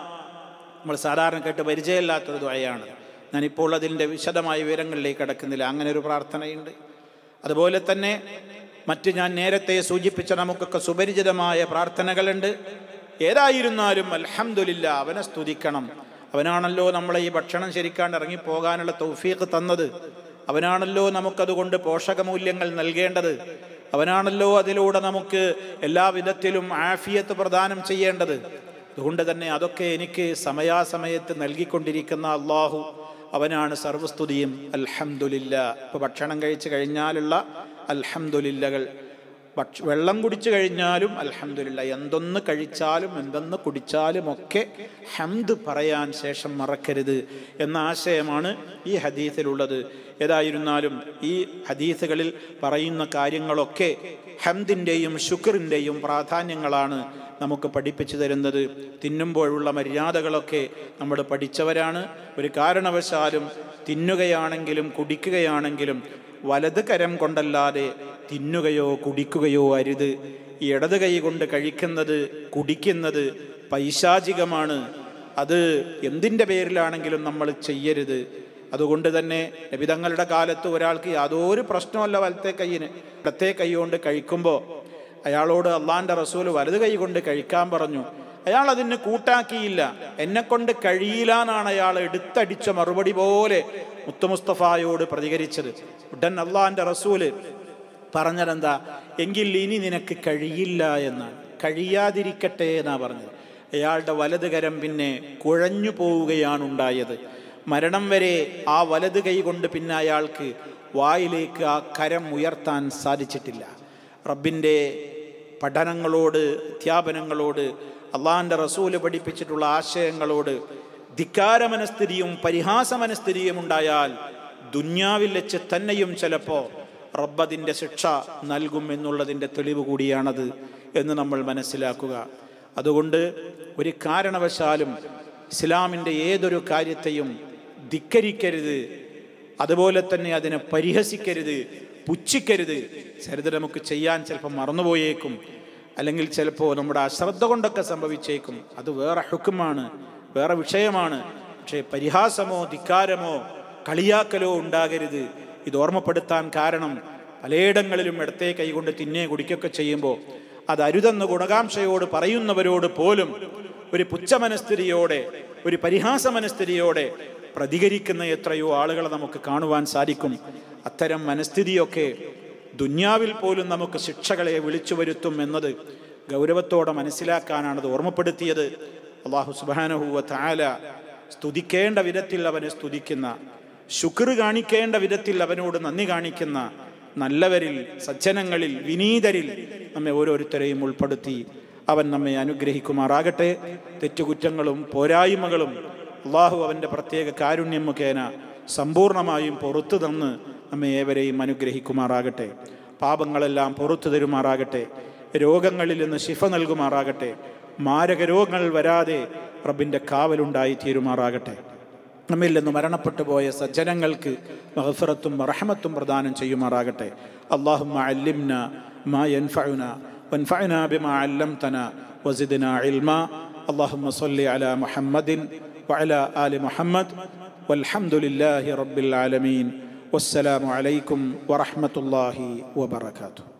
നമ്മൾ സാധാരണ കേട്ട് പരിചയമില്ലാത്തൊരു ദ്വയാണ് ഞാനിപ്പോൾ അതിൻ്റെ വിശദമായ വിവരങ്ങളിലേക്ക് കടക്കുന്നില്ല അങ്ങനെ ഒരു പ്രാർത്ഥനയുണ്ട് അതുപോലെ തന്നെ മറ്റ് ഞാൻ നേരത്തെ സൂചിപ്പിച്ച നമുക്കൊക്കെ സുപരിചിതമായ പ്രാർത്ഥനകളുണ്ട് ഏതായിരുന്നാലും അൽഹംദുലില്ല അവനെ സ്തുതിക്കണം അവനാണല്ലോ നമ്മളെ ഈ ഭക്ഷണം ശരിക്കാണ്ട് ഇറങ്ങിപ്പോകാനുള്ള തൗഫീഖ് തന്നത് അവനാണല്ലോ നമുക്കതുകൊണ്ട് പോഷകമൂല്യങ്ങൾ നൽകേണ്ടത് അവനാണല്ലോ അതിലൂടെ നമുക്ക് എല്ലാ വിധത്തിലും ആഫിയത്ത് പ്രദാനം ചെയ്യേണ്ടത് അതുകൊണ്ട് തന്നെ അതൊക്കെ എനിക്ക് സമയാസമയത്ത് നൽകിക്കൊണ്ടിരിക്കുന്ന അള്ളാഹു അവനാണ് സർവസ്തുതിയും അൽഹംദുലില്ല ഇപ്പോൾ ഭക്ഷണം കഴിച്ചു കഴിഞ്ഞാലുള്ള അൽഹംദുലില്ലകൾ ഭക്ഷ വെള്ളം കുടിച്ചു കഴിഞ്ഞാലും അൽഹംദുലില്ല എന്തൊന്ന് കഴിച്ചാലും എന്തെന്ന് കുടിച്ചാലും ഒക്കെ ഹംദ് പറയാൻ ശേഷം മറക്കരുത് എന്ന ആശയമാണ് ഈ ഹദീസിലുള്ളത് ഏതായിരുന്നാലും ഈ ഹദീസുകളിൽ പറയുന്ന കാര്യങ്ങളൊക്കെ ഹംദിൻ്റെയും ശുക്റിൻ്റെയും പ്രാധാന്യങ്ങളാണ് നമുക്ക് പഠിപ്പിച്ചു തരുന്നത് തിന്നുമ്പോഴുള്ള മര്യാദകളൊക്കെ നമ്മൾ പഠിച്ചവരാണ് ഒരു കാരണവശാലും തിന്നുകയാണെങ്കിലും കുടിക്കുകയാണെങ്കിലും വലത് കരം കൊണ്ടല്ലാതെ തിന്നുകയോ കുടിക്കുകയോ അരുത് ഈ ഇടത് കൈ കൊണ്ട് കഴിക്കുന്നത് കുടിക്കുന്നത് പൈശാചികമാണ് അത് എന്തിൻ്റെ പേരിലാണെങ്കിലും നമ്മൾ ചെയ്യരുത് അതുകൊണ്ട് തന്നെ നബിതങ്ങളുടെ കാലത്ത് ഒരാൾക്ക് യാതൊരു പ്രശ്നമല്ല വലത്തെ കൈയിന് ഇടത്തെ കൈ കൊണ്ട് കഴിക്കുമ്പോൾ അയാളോട് അള്ളാന്റെ റസൂൽ വലത് കൈ കൊണ്ട് കഴിക്കാൻ പറഞ്ഞു അയാൾ അതിന് കൂട്ടാക്കിയില്ല എന്നെ കൊണ്ട് കഴിയില്ല എന്നാണ് അയാൾ എടുത്തടിച്ച മറുപടി പോലെ മുത്തുമുസ്തഫായോട് പ്രതികരിച്ചത് ഉടൻ അള്ളാന്റെ റസൂല് പറഞ്ഞതെന്താ എങ്കിൽ ഇനി നിനക്ക് കഴിയില്ല എന്നാണ് കഴിയാതിരിക്കട്ടെ എന്നാ പറഞ്ഞത് അയാളുടെ വലത് കരം പിന്നെ കുഴഞ്ഞു പോവുകയാണ് ഉണ്ടായത് മരണം വരെ ആ വലത് കൈ കൊണ്ട് പിന്നെ അയാൾക്ക് വായിലേക്ക് ആ കരം ഉയർത്താൻ സാധിച്ചിട്ടില്ല റബ്ബിൻ്റെ പഠനങ്ങളോട് അധ്യാപനങ്ങളോട് അള്ളാഹിൻ്റെ റസൂല് പഠിപ്പിച്ചിട്ടുള്ള ആശയങ്ങളോട് ധിക്കാരമനസ്ഥിതിയും പരിഹാസമനസ്ഥിതിയും ഉണ്ടായാൽ ദുന്യാവിൽ വെച്ച് തന്നെയും ചിലപ്പോൾ റബ്ബതിൻ്റെ ശിക്ഷ നൽകും എന്നുള്ളതിൻ്റെ തെളിവ് കൂടിയാണത് എന്ന് നമ്മൾ മനസ്സിലാക്കുക അതുകൊണ്ട് ഒരു കാരണവശാലും ഇസ്ലാമിൻ്റെ ഏതൊരു കാര്യത്തെയും ധിക്കരിക്കരുത് അതുപോലെ തന്നെ അതിനെ പരിഹസിക്കരുത് പുച്ഛിക്കരുത് ചിലത് നമുക്ക് ചെയ്യാൻ ചിലപ്പോൾ മറന്നുപോയേക്കും അല്ലെങ്കിൽ ചിലപ്പോൾ നമ്മുടെ അശ്രദ്ധ കൊണ്ടൊക്കെ സംഭവിച്ചേക്കും അത് വേറെ ഹുക്കുമാണ് വേറെ വിഷയമാണ് പക്ഷേ പരിഹാസമോ ധിക്കാരമോ കളിയാക്കലോ ഉണ്ടാകരുത് ഇത് ഓർമ്മപ്പെടുത്താൻ കാരണം പലയിടങ്ങളിലും ഇടത്തെ കൈകൊണ്ട് തിന്നെ കുടിക്കൊക്കെ ചെയ്യുമ്പോൾ അത് അരുതെന്ന് ഗുണകാംക്ഷയോട് പറയുന്നവരോട് പോലും ഒരു പുച്ഛമനസ്ഥിതിയോടെ ഒരു പരിഹാസ മനസ്ഥിതിയോടെ പ്രതികരിക്കുന്ന എത്രയോ ആളുകളെ നമുക്ക് കാണുവാൻ സാധിക്കും അത്തരം മനസ്ഥിതിയൊക്കെ ദുന്യാവിൽ പോലും നമുക്ക് ശിക്ഷകളെ വിളിച്ചു വരുത്തും എന്നത് ഗൗരവത്തോടെ മനസ്സിലാക്കാനാണ് അത് ഓർമ്മപ്പെടുത്തിയത് അള്ളാഹു സുബാനഹുവ താല സ്തുതിക്കേണ്ട വിധത്തിൽ അവനെ സ്തുതിക്കുന്ന ശുക്ർ കാണിക്കേണ്ട വിധത്തിൽ അവനോട് നന്ദി കാണിക്കുന്ന നല്ലവരിൽ സജ്ജനങ്ങളിൽ വിനീതരിൽ നമ്മെ ഓരോരുത്തരെയും ഉൾപ്പെടുത്തി അവൻ നമ്മെ അനുഗ്രഹിക്കുമാറാകട്ടെ തെറ്റുകുറ്റങ്ങളും പോരായ്മകളും അള്ളാഹു അവൻ്റെ പ്രത്യേക കാരുണ്യം മുഖേന സമ്പൂർണമായും പുറത്തു തന്ന് നമ്മെ ഏവരെയും അനുഗ്രഹിക്കുമാറാകട്ടെ പാപങ്ങളെല്ലാം പുറത്തു തരുമാറാകട്ടെ രോഗങ്ങളിൽ നിന്ന് ശിഫ നൽകുമാറാകട്ടെ മാരക രോഗങ്ങൾ വരാതെ റബ്ബിൻ്റെ കാവലുണ്ടായി തീരുമാറാകട്ടെ നമ്മിൽ നിന്ന് മരണപ്പെട്ടു പോയ സജ്ജനങ്ങൾക്ക് മഹഫറത്തും റഹമത്തും പ്രദാനം ചെയ്യുമാറാകട്ടെ അള്ളാഹുമ്മ അല്ലിംന മാ യൻഫഉന വൻഫഅന ബിമാ അല്ലംതന വസിദ്ന ഇൽമ اللهم صل على محمد وعلى آل محمد والحمد لله رب العالمين والسلام عليكم ورحمة الله وبركاته